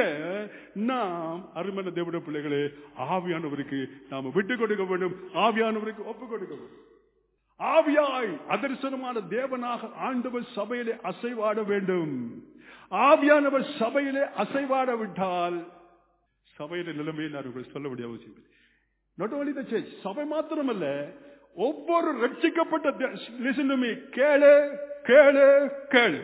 நாம் அருமையான தேவட பிள்ளைகளே ஆவியானவருக்கு நாம விட்டு கொடுக்க வேண்டும் ஆவியானவருக்கு ஒப்பு கொடுக்க வேண்டும் ஆவியாய் அதர்சனமான தேவனாக ஆண்டவர் சபையிலே அசைவாட வேண்டும் ஆவியானவர் சபையிலே அசைவாட விட்டால் சபையில நிலைமையை நான் உங்களுக்கு சொல்ல வேண்டிய அவசியம் இல்லை நாட் ஓன்லி த சர்ச் சபை மாத்திரமல்ல ஒவ்வொரு ரட்சிக்கப்பட்ட listen to me, கேளு கேளு கேளு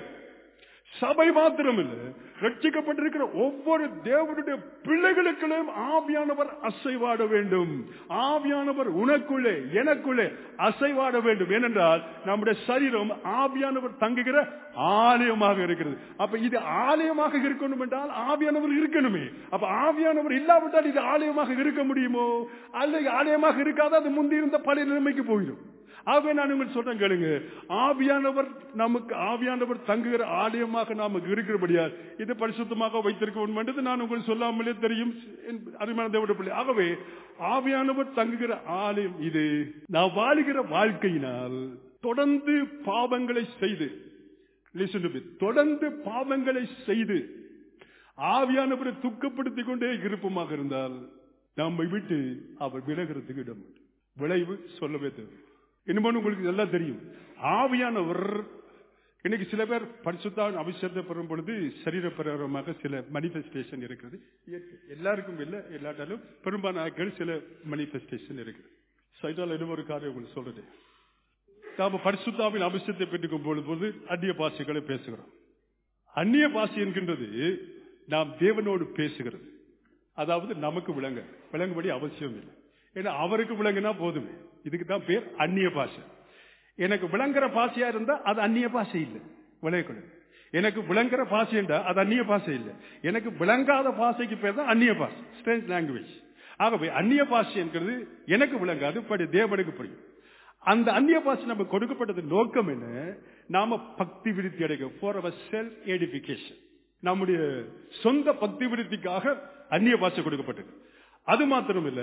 சபை மாத்திரமில்ல ரட்சிக்கப்பட்டிருக்கிற ஒவ்வொரு தேவனுடைய பிள்ளைகளுக்குள்ளும் ஆவியானவர் அசைவாட வேண்டும் ஆவியானவர் உனக்குள்ளே எனக்குள்ளே அசைவாட வேண்டும் ஏனென்றால் நம்முடைய சரீரம் ஆவியானவர் தங்குகிற ஆலயமாக இருக்கிறது அப்ப இது ஆலயமாக இருக்கணும் என்றால் ஆவியானவர் இருக்கணுமே அப்ப ஆவியானவர் இல்லாவிட்டால் இது ஆலயமாக இருக்க முடியுமோ அல்லது ஆலயமாக இருக்காது அது முந்தி இருந்த பழைய நிலைமைக்கு போயிடும் ஆகவே நான் உங்களுக்கு சொல்றேன் கேளுங்க ஆவியானவர் நமக்கு ஆவியானவர் தங்குகிற ஆலயமாக நமக்கு இருக்கிறபடியால் இது பரிசுத்தமாக வைத்திருக்க வேண்டும் என்றது நான் உங்களுக்கு சொல்லாமலே தெரியும் அருமையான தேவட பிள்ளை ஆகவே ஆவியானவர் தங்குகிற ஆலயம் இது நான் வாழுகிற வாழ்க்கையினால் தொடர்ந்து பாவங்களை செய்து listen to me, தொடர்ந்து பாவங்களை செய்து ஆவியானவரை துக்கப்படுத்திக் கொண்டே இருப்பமாக இருந்தால் நம்மை விட்டு அவர் விலகிறதுக்கு இடம் உண்டு. விளைவு சொல்லவே தேவை இன்னும் உங்களுக்கு எல்லாம் தெரியும் ஆவியானவர் இன்னைக்கு சில பேர் பரிசுத்தான் அபிஷேகத்தை பெறும் பொழுது சரீரப்பிரகாரமாக சில மனிபெஸ்டேஷன் இருக்கிறது இயற்கை. எல்லாருக்கும் இல்லை இல்லாட்டாலும் பெரும்பாலான ஆட்கள் சில மனிபெஸ்டேஷன் இருக்குது சைதால் இன்னும் ஒரு காரியம் உங்களுக்கு சொல்றது நாம பரிசுத்தாவின் அபிஷேகத்தை பெற்றுக்கும் பொழுது அந்நிய பாஷைகளை பேசுகிறோம் அந்நிய பாஷை என்கின்றது நாம் தேவனோடு பேசுகிறது அதாவது நமக்கு விளங்க விளங்கும்படி அவசியம் இல்லை ஏன்னா அவருக்கு விளங்குனா போதுமே இதுக்கு தான் பேர் அந்நிய பாஷை எனக்கு விளங்குற பாஷையா இருந்தா அது அந்நிய பாஷை இல்லை விளையக்கூடாது எனக்கு விளங்குற பாஷை என்றா அது அந்நிய பாஷை இல்லை எனக்கு விளங்காத பாஷைக்கு பேர் தான் அந்நிய பாஷை ஸ்ட்ரேஞ்ச் லாங்குவேஜ் ஆகவே அந்நிய பாஷை என்கிறது எனக்கு விளங்காது படி தேவனுக்கு புரியும் அந்த அந்நிய பாஷை நம்ம கொடுக்கப்பட்டது நோக்கம் என்ன நாம பக்தி விருத்தி அடைக்க ஃபார் அவர் செல்ஃப் எடிபிகேஷன் நம்முடைய சொந்த பக்தி விருத்திக்காக அந்நிய பாஷை கொடுக்கப்பட்டது அது மாத்திரம் இல்ல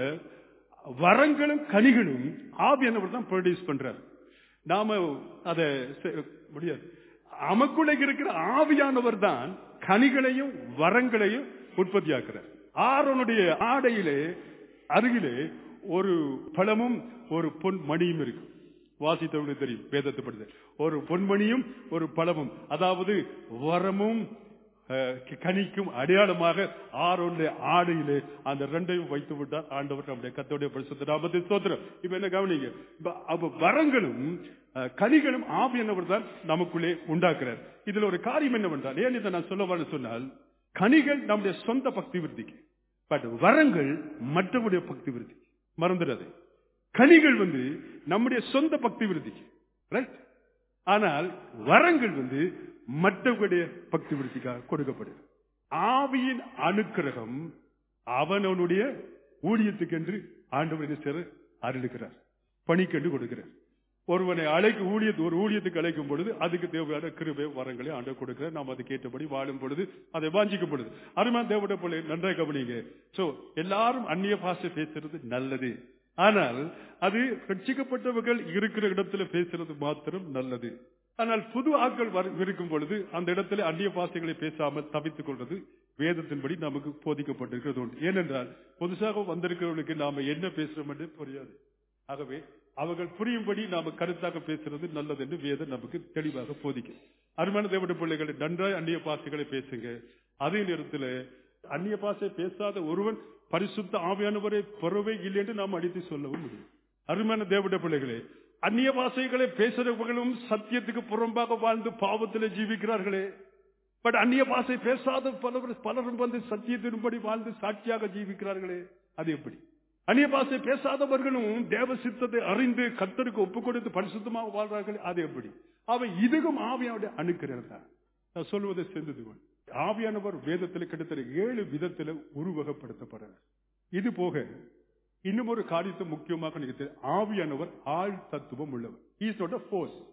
வரங்களும் கனிகளும் ஆவியானவர் தான் ப்ரொடியூஸ் பண்றார் நாம அதை செ- முடியாது நமக்குள்ள இருக்கிற ஆவியானவர் தான் கனிகளையும் வரங்களையும் உற்பத்தியாக்குறார் ஆரோனுடைய ஆடையிலே அருகிலே ஒரு பழமும் ஒரு பொன் மணியும் இருக்கு வாசித்தவங்களுக்கு தெரியும் வேதத்தை படித்த ஒரு பொன்மணியும் ஒரு பழமும் அதாவது வரமும் அஹ், கனிக்கும் அடையாளமாக ஆரோனுடைய ஆடையிலே அந்த ரெண்டையும் வைத்து விட்டார் ஆண்டவர் நம்முடைய கத்தோடைய பரிசுத்த நாமத்தை ஸ்தோத்திரம் இப்ப என்ன கவனிங்க இப்ப அப்ப வரங்களும் அஹ், கனிகளும் ஆவியானவர் தான் நமக்குள்ளே உண்டாக்குறார் இதுல ஒரு காரியம் என்னவென்றால் ஏன் இதை நான் சொல்ல வரேன்னு சொன்னால் கனிகள் நம்முடைய சொந்த பக்தி விருத்திக்கு பட் வரங்கள் மற்றவருடைய பக்தி விருத்தி மறந்துடாது கனிகள் வந்து நம்முடைய சொந்த பக்தி விருத்திக்கு ரைட் ஆனால் வரங்கள் வந்து மற்றவருடைய பக்தி விருத்திக்காக கொடுக்கப்படுது ஆவியின் அனுக்கிரகம் அவனவனுடைய ஊழியத்துக்கு என்று ஆண்டவரின் சிறு அருளுகிறார் பணிக்கென்று கொடுக்கிறார் ஒருவனை அழைக்க ஊழியத்து ஒரு ஊழியத்துக்கு அழைக்கும் பொழுது அதுக்கு தேவையான கிருபை வரங்களை ஆண்டவர் கொடுக்கிறார் நாம் அதுக்கு ஏற்றபடி வாழும் பொழுது அதை வாஞ்சிக்கப்படுது அருமா தேவட போல நன்றாக கவனிங்க சோ எல்லாரும் அந்நிய பாஷை பேசுறது நல்லது ஆனால் அது ரட்சிக்கப்பட்டவர்கள் இருக்கிற இடத்துல பேசுறது மாத்திரம் நல்லது ஆனால் புது ஆட்கள் வரு- இருக்கும் பொழுது அந்த இடத்துல அந்நிய பாஷைகளை பேசாமல் தவித்துக் கொள்வது வேதத்தின்படி நமக்கு போதிக்கப்பட்டிருக்கிறது உண்டு ஏனென்றால் புதுசாக வந்திருக்கிறவர்களுக்கு நாம என்ன பேசுறோம் என்று புரியாது ஆகவே அவர்கள் புரியும்படி நாம கருத்தாக பேசுறது நல்லது என்று வேதம் நமக்கு தெளிவாக போதிக்கும் அருமையான தேவட பிள்ளைகளை நன்றாய் அந்நிய பாஷைகளை பேசுங்க அதே நேரத்தில் அந்நிய பாஷை பேசாத ஒருவன் பரிசுத்த ஆவியானவரை பெறவே இல்லை என்று நாம் அடித்து சொல்லவும் முடியும் அருமையான தேவட பிள்ளைகளே அந்நிய பாஷைகளை பேசுறவர்களும் சத்தியத்துக்கு புறம்பாக வாழ்ந்து பாவத்தில் ஜீவிக்கிறார்களே பட் அந்நிய பாஷை பேசாத பலர் பலரும் வந்து சத்தியத்தின்படி வாழ்ந்து சாட்சியாக ஜீவிக்கிறார்களே அது எப்படி அந்நிய பாஷை பேசாதவர்களும் தேவ சித்தத்தை அறிந்து கத்தருக்கு ஒப்பு கொடுத்து பரிசுத்தமாக வாழ்றார்கள் அது எப்படி அவன் இதுக்கும் ஆவியாவுடைய அணுக்கிறது தான் நான் சொல்வதை செஞ்சது கொள். ஆவியானவர் வேதத்தில் கிட்டத்தட்ட ஏழு விதத்தில் உருவகப்படுத்தப்படுறார் இது போக இன்னும் ஒரு காரியத்தை முக்கியமாக நீங்க தெரியும். ஆவியானவர் ஆள் தத்துவம் உள்ளவர் இஸ் நாட் அ ஃபோர்ஸ்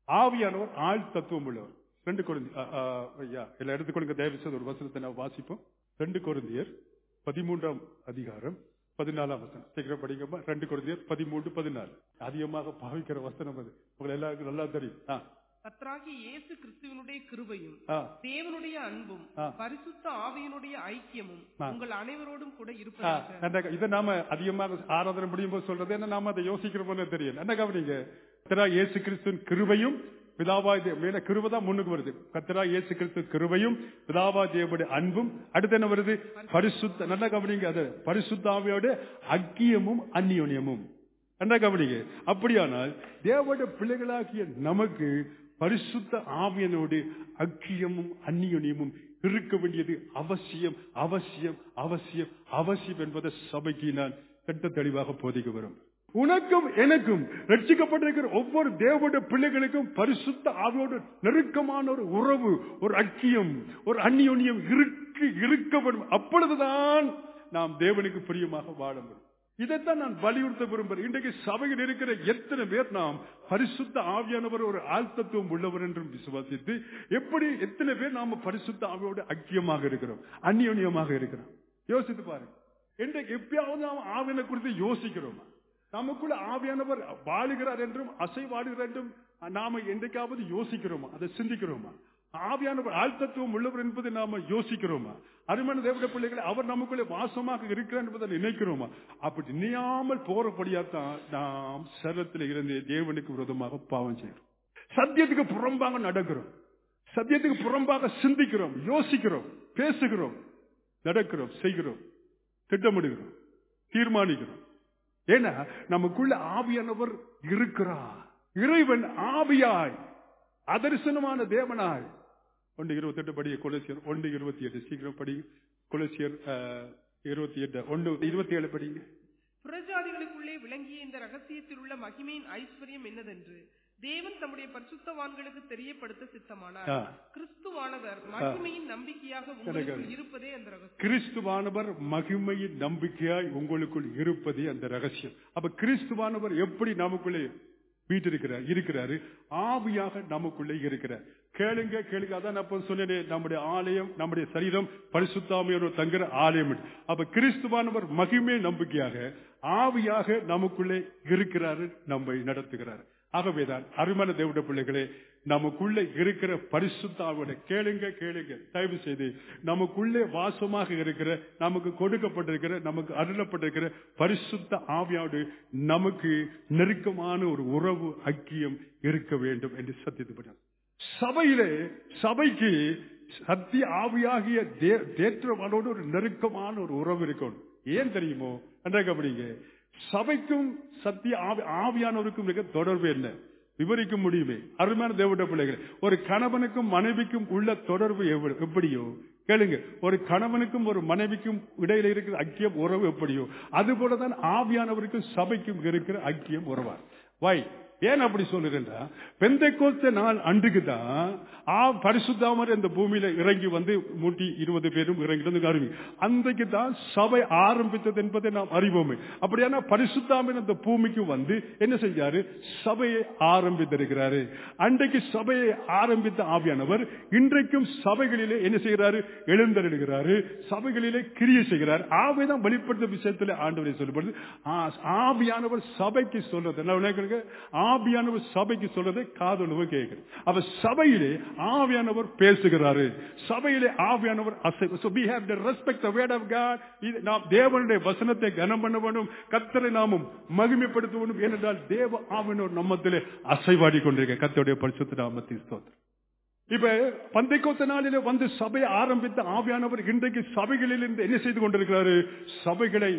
ஆவியானவர் ஆள் தத்துவம் உள்ளவர் ரெண்டு குருந்தி ஐயா இல்ல எடுத்துக்கொள்ளுங்க தயவு செய்து ஒரு வசனத்தை நான் வாசிப்போம் ரெண்டு குருந்தியர் பதிமூன்றாம் அதிகாரம் பதினாலாம் வசனம் சீக்கிரம் படிங்கம்மா ரெண்டு குருந்தியர் பதிமூன்று பதினாலு அதிகமாக பாவிக்கிற வசனம் அது உங்களை எல்லாருக்கும் நல்லா தெரியும் ஆ, கர்த்தராகிய இயேசு கிறிஸ்துவனுடைய கிருபையும் ஆ, தேவனுடைய அன்பும் ஆ. பரிசுத்த ஆவியினுடைய ஐக்கியமும் ஆ. உங்கள் அனைவரோடும் கூட ஆ, இருப்பதாக நன்றா- இதை நாம அதிகமாக ஆராதனை முடியும் போது சொல்றது என்ன நாம அதை யோசிக்கிறோம்னு தெரியும் என்ன கவனிங்க கத்தரா இயேசு கிறிஸ்துவின் கிருபையும் பிதாவா தே- மேல கிருபை தான் முன்னுக்கு வருது கத்தரா இயேசு கிறிஸ்து கிருபையும் பிதாவா தேவனுடைய அன்பும் அடுத்து என்ன வருது பரிசுத்த நல்ல கவனிங்க அது பரிசுத்தாவியோட அக்கியமும் அந்நியோன்யமும் என்ன கவனிங்க அப்படியானால் தேவனுடைய பிள்ளைகளாகிய நமக்கு பரிசுத்த ஆவியனோடு அக்கியமும் அந்நியோன்யமும் இருக்க வேண்டியது அவசியம் அவசியம் அவசியம் அவசியம் என்பதை சபைக்கு நான் திட்ட தெளிவாக போதிக்க வரும் உனக்கும் எனக்கும் ரட்சிக்கப்பட்டிருக்கிற ஒவ்வொரு தேவனுடைய பிள்ளைகளுக்கும் பரிசுத்த ஆவியோடு நெருக்கமான ஒரு உறவு ஒரு அக்கியம் ஒரு அந்நியோன்யம் இருக்கு இருக்க வேண்டும் அப்பொழுதுதான் நாம் தேவனுக்கு பிரியமாக வாழ முடியும் இதைத்தான் நான் வலியுறுத்த விரும்புகிறேன் இன்றைக்கு சபையில் இருக்கிற எத்தனை பேர் நாம் பரிசுத்த ஆவியானவர் ஒரு ஆழ்த்தத்துவம் உள்ளவர் என்றும் விசுவாசித்து எப்படி எத்தனை பேர் நாம பரிசுத்த ஆவியோடு அக்கியமாக இருக்கிறோம் அந்நியோன்யமாக இருக்கிறோம் யோசித்து பாருங்க இன்றைக்கு எப்பயாவது நாம் ஆவியனை குறித்து யோசிக்கிறோமா நமக்குள்ள ஆவியானவர் வாழுகிறார் என்றும் அசைவாடுகிறார் என்றும் நாம என்றைக்காவது யோசிக்கிறோமா அதை சிந்திக்கிறோமா ஆவியானவர் ஆழ்த்தத்துவம் உள்ளவர் என்பதை நாம யோசிக்கிறோமா அருமையான தேவட பிள்ளைகளை அவர் நமக்குள்ளே வாசமாக இருக்கிறார் என்பதை நினைக்கிறோமா அப்படி நினையாமல் போறபடியாத்தான் நாம் சரத்தில் இருந்து தேவனுக்கு விரோதமாக பாவம் செய்கிறோம் சத்தியத்துக்கு புறம்பாக நடக்கிறோம் சத்தியத்துக்கு புறம்பாக சிந்திக்கிறோம் யோசிக்கிறோம் பேசுகிறோம் நடக்கிறோம் செய்கிறோம் திட்டமிடுகிறோம் தீர்மானிக்கிறோம் ஏன்னா நமக்குள்ள ஆவியானவர் இருக்கிறார் இறைவன் ஆவியாய் அதர்சனமான தேவனாய் ஒன்று இருபத்தி எட்டு படி கொலசியர் ஒன்று இருபத்தி எட்டு சீக்கிரம் படி கொலசியர் இருபத்தி எட்டு ஒன்று இருபத்தி ஏழு படிங்க புறஜாதிகளுக்குள்ளே விளங்கிய இந்த ரகசியத்தில் உள்ள மகிமையின் ஐஸ்வர்யம் என்னதென்று தேவன் தம்முடைய பரிசுத்தவான்களுக்கு தெரியப்படுத்த சித்தமானார் ஆ. கிறிஸ்துவானவர் மகிமையின் நம்பிக்கையாக உங்களுக்குள் இருப்பதே அந்த ரகசியம் கிறிஸ்துவானவர் மகிமையின் நம்பிக்கையாய் உங்களுக்குள் இருப்பதே அந்த ரகசியம் அப்ப கிறிஸ்துவானவர் எப்படி நமக்குள்ளே வீட்டிருக்கிறார் இருக்கிறாரு ஆவியாக நமக்குள்ளே இருக்கிறார் கேளுங்க கேளுங்க அதான் நான் அப்ப சொன்னேன் நம்முடைய ஆலயம் நம்முடைய சரீரம் பரிசுத்தாமையோட தங்குற ஆலயம் என்று. அப்ப கிறிஸ்துவானவர் மகிமை நம்பிக்கையாக ஆவியாக நமக்குள்ளே இருக்கிறாரு நம்மை நடத்துகிறார் ஆகவேதான் அருமான தேவட பிள்ளைகளே நமக்குள்ளே இருக்கிற பரிசுத்தாவோட கேளுங்க கேளுங்க தயவு செய்து நமக்குள்ளே வாசமாக இருக்கிற நமக்கு கொடுக்கப்பட்டிருக்கிற நமக்கு அருளப்பட்டிருக்கிற பரிசுத்த ஆவியோடு நமக்கு நெருக்கமான ஒரு உறவு ஐக்கியம் இருக்க வேண்டும் என்று சத்தியத்துப்பட்டார் சபையிலே சபைக்கு சத்திய ஆவியாகிய தே- தேற்றவானோடு ஒரு நெருக்கமான ஒரு உறவு இருக்கணும் ஏன் தெரியுமோ அன்றைக்கு அப்படிங்க சபைக்கும் சத்திய ஆவி ஆவியானவருக்கும் இருக்க தொடர்பு என்ன விவரிக்க முடியுமே அருமையான தேவட பிள்ளைகள் ஒரு கணவனுக்கும் மனைவிக்கும் உள்ள தொடர்பு எவ்வ- எப்படியோ கேளுங்க ஒரு கணவனுக்கும் ஒரு மனைவிக்கும் இடையில இருக்கிற ஐக்கியம் உறவு எப்படியோ அதுபோலதான் ஆவியானவருக்கும் சபைக்கும் இருக்கிற ஐக்கியம் உறவா வை ஏன் அப்படி சொல்லுறேன்னா பெந்தைக்கோஸ்த நாள் அன்றுக்கு தான் ஆ பரிசுத்தாமர் இந்த பூமியில இறங்கி வந்து நூற்றி இருபது பேரும் இறங்கி வந்து அறிவி அன்றைக்கு தான் சபை ஆரம்பித்தது என்பதை நாம் அறிவோமே அப்படியானா பரிசுத்தாமர் இந்த பூமிக்கு வந்து என்ன செஞ்சாரு சபையை ஆரம்பித்திருக்கிறாரு அன்றைக்கு சபையை ஆரம்பித்த ஆவியானவர் இன்றைக்கும் சபைகளிலே என்ன செய்கிறாரு எழுந்தருகிறாரு சபைகளிலே கிரியை செய்கிறார் ஆவிதான் வெளிப்படுத்த விஷயத்துல ஆண்டவரை சொல்லப்படுது ஆ- ஆவியானவர் சபைக்கு சொல்றது என்ன விளக்குறீங்க? ஆவியானவர் சபைக்கு சொல்றதை காதொழுவு கேட்கிறது அவ சபையிலே ஆவியானவர் பேசுகிறாரு சபையிலே ஆவியானவர் அசை so we have to respect the word of God இது நாம் தேவனுடைய வசனத்தை கனம் பண்ண வேண்டும் கத்தரை நாமும் மகிமைப்படுத்த வேண்டும் ஏனென்றால் தேவ ஆவியானவர் நம்மத்திலே அசைவாடி கொண்டிருக்க கத்தருடைய பரிசுத்த நாமத்தை ஸ்தோத்திரம் இப்ப பந்தைக்கோத்த நாளிலே வந்து சபையை ஆரம்பித்த ஆவியானவர் இன்றைக்கு சபைகளில் இருந்து என்ன செய்து கொண்டிருக்கிறாரு சபைகளை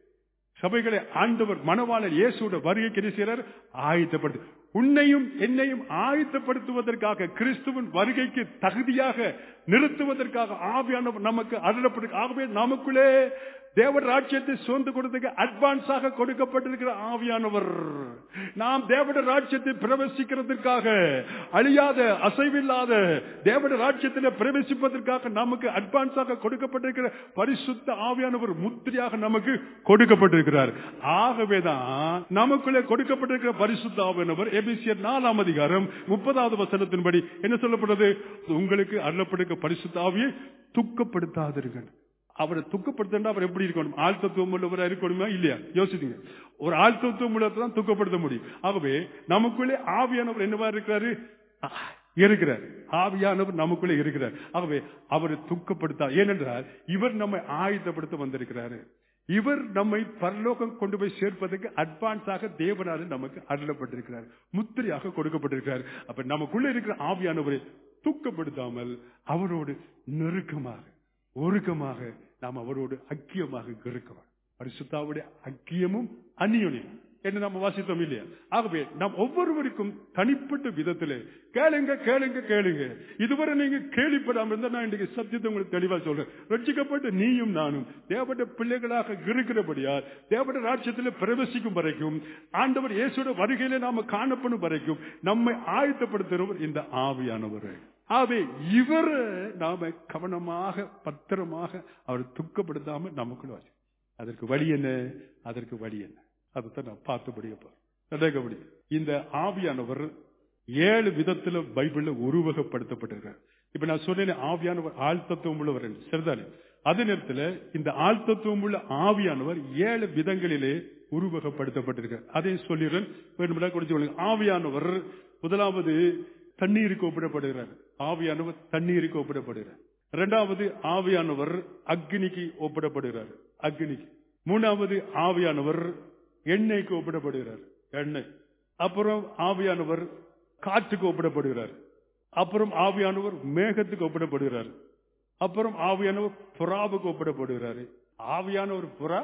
சபைகளை ஆண்டவர் மணவாளர் இயேசுவோட வருகைக்கு என்ன செய்கிறார் ஆயத்தப்படுத்து உன்னையும் என்னையும் ஆயத்தப்படுத்துவதற்காக கிறிஸ்துவின் வருகைக்கு தகுதியாக நிறுத்துவதற்காக ஆவியானவர் நமக்கு அருளப்பட்டு ஆகவே நமக்குள்ளே தேவன் ராஜ்யத்தை சுதந்து கொடுத்ததுக்கு அட்வான்ஸாக கொடுக்கப்பட்டிருக்கிற ஆவியானவர் நாம் தேவட ராஜ்யத்தை பிரவேசிக்கிறதுக்காக அழியாத அசைவில்லாத தேவட ராஜ்யத்தில் பிரவேசிப்பதற்காக நமக்கு அட்வான்ஸாக கொடுக்கப்பட்டிருக்கிற பரிசுத்த ஆவியானவர் முத்திரையாக நமக்கு கொடுக்கப்பட்டிருக்கிறார் ஆகவேதான் நமக்குள்ளே கொடுக்கப்பட்டிருக்கிற பரிசுத்த ஆவியானவர் எபிசியர் நாலாம் அதிகாரம் முப்பதாவது வசனத்தின்படி என்ன சொல்லப்படுறது உங்களுக்கு அருளப்படுகிற பரிசுத்த ஆவியை துக்கப்படுத்தாதீர்கள் அவரை துக்கப்படுத்தா அவர் எப்படி இருக்கணும் ஆள் தத்துவம் உள்ளவராக இருக்கணுமா இல்லையா யோசிச்சுங்க ஒரு ஆள் தத்துவம் உள்ளதான் துக்கப்படுத்த முடியும் ஆகவே நமக்குள்ளே ஆவியானவர் என்னவா இருக்கிறாரு இருக்கிறார் ஆவியானவர் நமக்குள்ளே இருக்கிறார் ஆகவே அவரை துக்கப்படுத்தா ஏனென்றால் இவர் நம்மை ஆயுதப்படுத்த வந்திருக்கிறாரு இவர் நம்மை பரலோகம் கொண்டு போய் சேர்ப்பதற்கு அட்வான்ஸாக தேவனால நமக்கு அருளப்பட்டிருக்கிறார் முத்திரையாக கொடுக்கப்பட்டிருக்கிறார் அப்ப நமக்குள்ள இருக்கிற ஆவியானவரை துக்கப்படுத்தாமல் அவரோடு நெருக்கமாக ஒருக்கமாக நாம் அவரோடு ஐக்கியமாக இருக்கிறோம் பரிசுத்தாவுடைய ஐக்கியமும் அந்நியுனியும் என்று நம்ம வாசித்தோம் இல்லையா ஆகவே நாம் ஒவ்வொருவருக்கும் தனிப்பட்ட விதத்திலே கேளுங்க கேளுங்க கேளுங்க இதுவரை நீங்க கேள்விப்படாம இருந்தா நான் இன்றைக்கு சத்தியத்தை உங்களுக்கு தெளிவா சொல்றேன் ரட்சிக்கப்பட்ட நீயும் நானும் தேவட பிள்ளைகளாக இருக்கிறபடியால் தேவட ராட்சியத்தில் பிரவேசிக்கும் வரைக்கும் ஆண்டவர் இயேசுட வருகையில நாம காணப்படும் வரைக்கும் நம்மை ஆயத்தப்படுத்துகிறவர் இந்த ஆவியானவர் ஆகவே இவர் நாம கவனமாக பத்திரமாக அவர் துக்கப்படுத்தாம நமக்குள்ள வச்சு அதற்கு வழி என்ன அதற்கு வழி என்ன அதைத்தான் நான் பார்த்துபடிய போறேன் இந்த ஆவியானவர் ஏழு விதத்துல பைபிள்ல உருவகப்படுத்தப்பட்டிருக்கார் இப்ப நான் சொன்னேன் ஆவியானவர் ஆழ்த்தத்துவம் உள்ளவர் சரிதானே அதே நேரத்தில் இந்த ஆழ்த்தத்துவம் உள்ள ஆவியானவர் ஏழு விதங்களிலே உருவகப்படுத்தப்பட்டிருக்கார் அதையும் சொல்லிடுறேன் வேணும்னா கொஞ்சம் ஆவியானவர் முதலாவது தண்ணீருக்கு ஒப்பிடப்படுகிறார் ஆவியானவர் தண்ணீருக்கு ஒப்பிடப்படுகிறார் இரண்டாவது ஆவியானவர் அக்னிக்கு ஒப்பிடப்படுகிறார் அக்னிக்கு மூணாவது ஆவியானவர் எண்ணெய்க்கு ஒப்பிடப்படுகிறார் எண்ணெய் அப்புறம் ஆவியானவர் காற்றுக்கு ஒப்பிடப்படுகிறார் அப்புறம் ஆவியானவர் மேகத்துக்கு ஒப்பிடப்படுகிறார் அப்புறம் ஆவியானவர் புறாவுக்கு ஒப்பிடப்படுகிறார் ஆவியானவர் புறா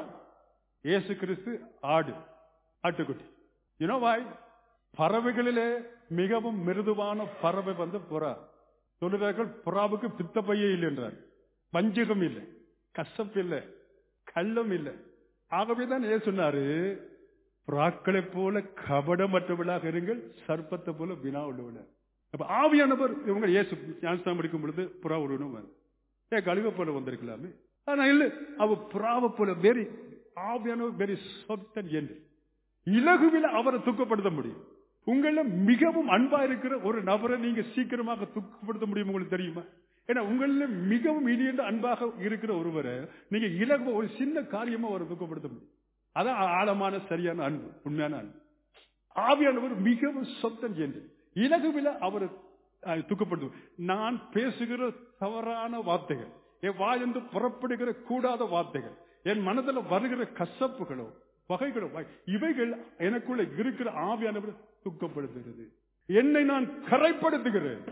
இயேசு கிறிஸ்து ஆடு ஆட்டுக்குட்டி யூனோ வாய் பறவைகளிலே மிகவும் மிருதுவான பறவை வந்து புறா சொல்லுகிறார்கள் புறாவுக்கு பித்த பையே இல்லை என்றார் பஞ்சகம் இல்லை கசப்பு இல்லை கள்ளம் இல்லை ஆகவேதான் ஏன் சொன்னாரு புறாக்களை போல கபடமற்றவளாக இருங்கள் சர்ப்பத்தை போல வினா உள்ளவள அப்ப ஆவியானவர் இவங்க இயேசு ஞானஸ்தானம் படிக்கும் பொழுது புறா உருவனும் ஏ கழுக போல வந்திருக்கலாமே ஆனா இல்ல அவ புறாவை போல வெரி ஆவியானவர் வெரி சொத்தன் என்று இலகுவில் அவரை துக்கப்படுத்த முடியும் உங்கள மிகவும் அன்பா இருக்கிற ஒரு நபரை நீங்க சீக்கிரமாக துக்கப்படுத்த முடியும் உங்களுக்கு தெரியுமா ஏன்னா உங்கள மிகவும் இனியன்ற அன்பாக இருக்கிற ஒருவரை நீங்க இலகு ஒரு சின்ன காரியமா அவரை துக்கப்படுத்த முடியும் அதான் ஆழமான சரியான அன்பு உண்மையான அன்பு ஆவியானவர் மிகவும் சொத்தம் என்று இலகுவில் அவர் துக்கப்படுத்தும் நான் பேசுகிற தவறான வார்த்தைகள் என் வாயந்து புறப்படுகிற கூடாத வார்த்தைகள் என் மனதில் வருகிற கசப்புகளோ வகைகளோ இவைகள் எனக்குள்ள இருக்கிற ஆவியானவர் துக்கப்படுத்துகிறது என்னை நான் கரைப்படுத்துகிறேன்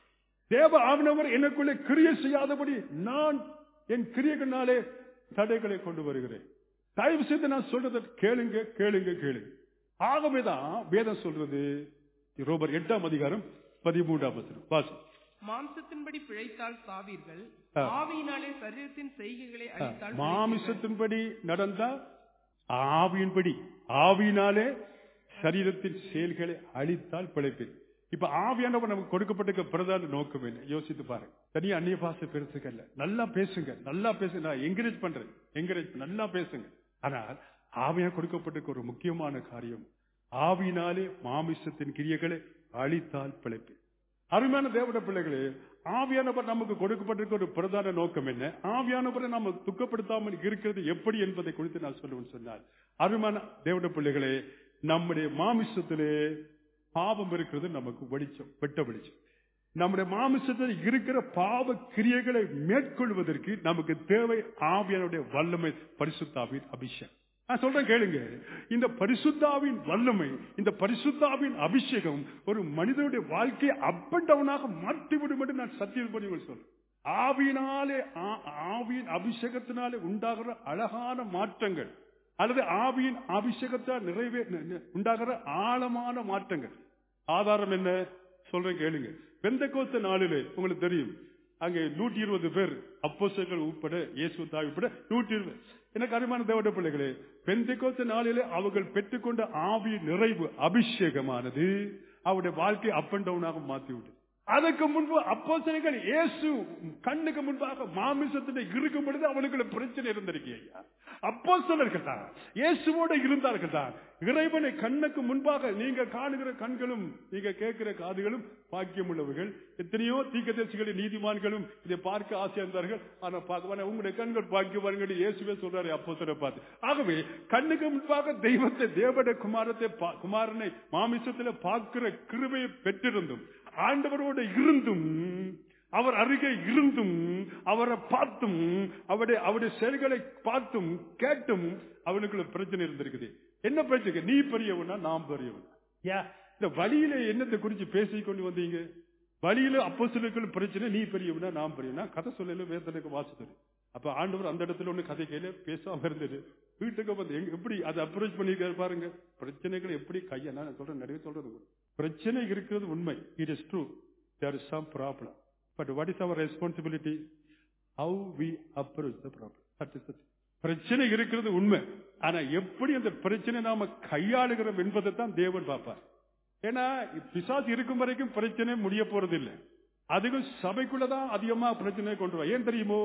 தேவ ஆவினவர் எனக்குள்ளே கிரிய செய்யாதபடி நான் என் கிரியகனாலே தடைகளை கொண்டு வருகிறேன் தயவு செய்து நான் சொல்றதை கேளுங்க கேளுங்க கேளுங்க ஆகவேதான் வேதம் சொல்றது ரோபர் எட்டாம் அதிகாரம் பதிமூன்றாம் வசனம் வாசி மாம்சத்தின்படி பிழைத்தால் சாவீர்கள் ஆவியினாலே சரீரத்தின் செய்கைகளை அழித்தால் மாமிசத்தின்படி நடந்தா ஆவியின்படி ஆவியினாலே சரீரத்தின் செயல்களை அழித்தால் பிழைப்பேன் இப்ப ஆவியானவர் நமக்கு கொடுக்கப்பட்டிருக்க பிரதான நோக்கம் இல்லை யோசித்து பாருங்க தனியா அந்நிய பாசை பெருசுக்கல்ல நல்லா பேசுங்க நல்லா பேசுங்க நான் என்கரேஜ் பண்றேன் என்கரேஜ் நல்லா பேசுங்க ஆனால் ஆவியா கொடுக்கப்பட்டிருக்க ஒரு முக்கியமான காரியம் ஆவியினாலே மாமிசத்தின் கிரியைகளை அழித்தால் பிழைப்பேன் அருமையான தேவட பிள்ளைகளே ஆவியானவர் நமக்கு கொடுக்கப்பட்டிருக்க ஒரு பிரதான நோக்கம் என்ன ஆவியானவரை நாம துக்கப்படுத்தாமல் இருக்கிறது எப்படி என்பதை குறித்து நான் சொல்லுவேன் சொன்னார் அருமையான தேவட பிள்ளைகளே நம்முடைய மாமிசத்திலே பாவம் இருக்கிறது நமக்கு வெளிச்சம் வெட்ட வெளிச்சம் நம்முடைய மாமிசத்தில் இருக்கிற பாவ கிரியைகளை மேற்கொள்வதற்கு நமக்கு தேவை ஆவியானுடைய வல்லமை பரிசுத்தாவின் அபிஷேகம் நான் சொல்றேன் கேளுங்க இந்த பரிசுத்தாவின் வல்லமை இந்த பரிசுத்தாவின் அபிஷேகம் ஒரு மனிதனுடைய வாழ்க்கையை அப் அண்ட் டவுனாக மாற்றிவிடும் என்று நான் சத்தியம் பண்ணி சொல்றேன் ஆவியினாலே ஆவியின் அபிஷேகத்தினாலே உண்டாகிற அழகான மாற்றங்கள் அல்லது ஆவியின் அபிஷேகத்தால் நிறைவே உண்டாகிற ஆழமான மாற்றங்கள் ஆதாரம் என்ன சொல்றேன் கேளுங்க வெந்த கோத்த நாளிலே உங்களுக்கு தெரியும் அங்கே நூற்றி இருபது பேர் அப்போஸ்தலர்கள் உட்பட இயேசு தாய் உட்பட நூற்றி இருபது எனக்கு அருமையான தேவட பிள்ளைகளே பெந்தைக்கோத்த நாளிலே அவர்கள் பெற்றுக்கொண்ட ஆவி நிறைவு அபிஷேகமானது அவருடைய வாழ்க்கை அப் அண்ட் டவுனாக மாற்றி விட்டது அதற்கு முன்பு அப்போஸ்தலர்கள் இயேசு கண்ணுக்கு முன்பாக மாமிசத்திலே இருக்கும் பொழுது அவனுக்கு பிரச்சனை இருந்திருக்கு ஐயா அப்போஸ்தலர்கள் தான் இயேசுவோடு இருந்தார்கள் தான் இறைவனை கண்ணுக்கு முன்பாக நீங்க காணுகிற கண்களும் நீங்க கேட்கிற காதுகளும் பாக்கியம் உள்ளவர்கள் எத்தனையோ தீக்கதரிசிகளின் நீதிமான்களும் இதை பார்க்க ஆசையா இருந்தார்கள் ஆனா பார்க்க உங்களுடைய கண்கள் பாக்கியவான்கள் இயேசுவே சொல்றாரு அப்போஸ்தலரை பார்த்து ஆகவே கண்ணுக்கு முன்பாக தெய்வத்தை தேவட குமாரத்தை பா- குமாரனை மாமிசத்துல பார்க்கிற கிருபையை பெற்றிருந்தும் ஆண்டவரோடு இருந்தும் அவர் அருகே இருந்தும் அவரை பார்த்தும் அவருடைய அவருடைய செயல்களை பார்த்தும் கேட்டும் அவனுக்குள்ள பிரச்சனை இருந்திருக்குது என்ன பிரச்சனை நீ பெரியவனா நாம் பெரியவனா யா இந்த வழியில என்னத்தை குறிச்சு பேசிக் கொண்டு வந்தீங்க வழியில அப்போ பிரச்சனை நீ பெரியவனா நாம் பெரியவனா கதை சொல்லல வேதனைக்கு வாசித்தது அப்ப ஆண்டவர் அந்த இடத்துல ஒண்ணு கதை கையில பேசாம இருந்தது வீட்டுக்கு வந்து எங்க- எப்படி அதை அப்ரோச் பண்ணிருக்காரு பாருங்க பிரச்சனைகளை எப்படி கையா நான் சொல்றேன் நிறைய சொல்றது கூட. பிரச்சனை இருக்கிறது உண்மை it is true there is some problem but what is our responsibility how we approach the problem பிரச்சனை இருக்கிறது உண்மை ஆனா எப்படி அந்த பிரச்சனை நாம கையாளுகிறோம் என்பதை தான் தேவன் பார்ப்பார் ஏன்னா பிசாசு இருக்கும் வரைக்கும் பிரச்சனை முடிய போறது இல்லை அதுக்கும் சபைக்குள்ளதான் அதிகமா பிரச்சனை கொண்டு வா ஏன் தெரியுமோ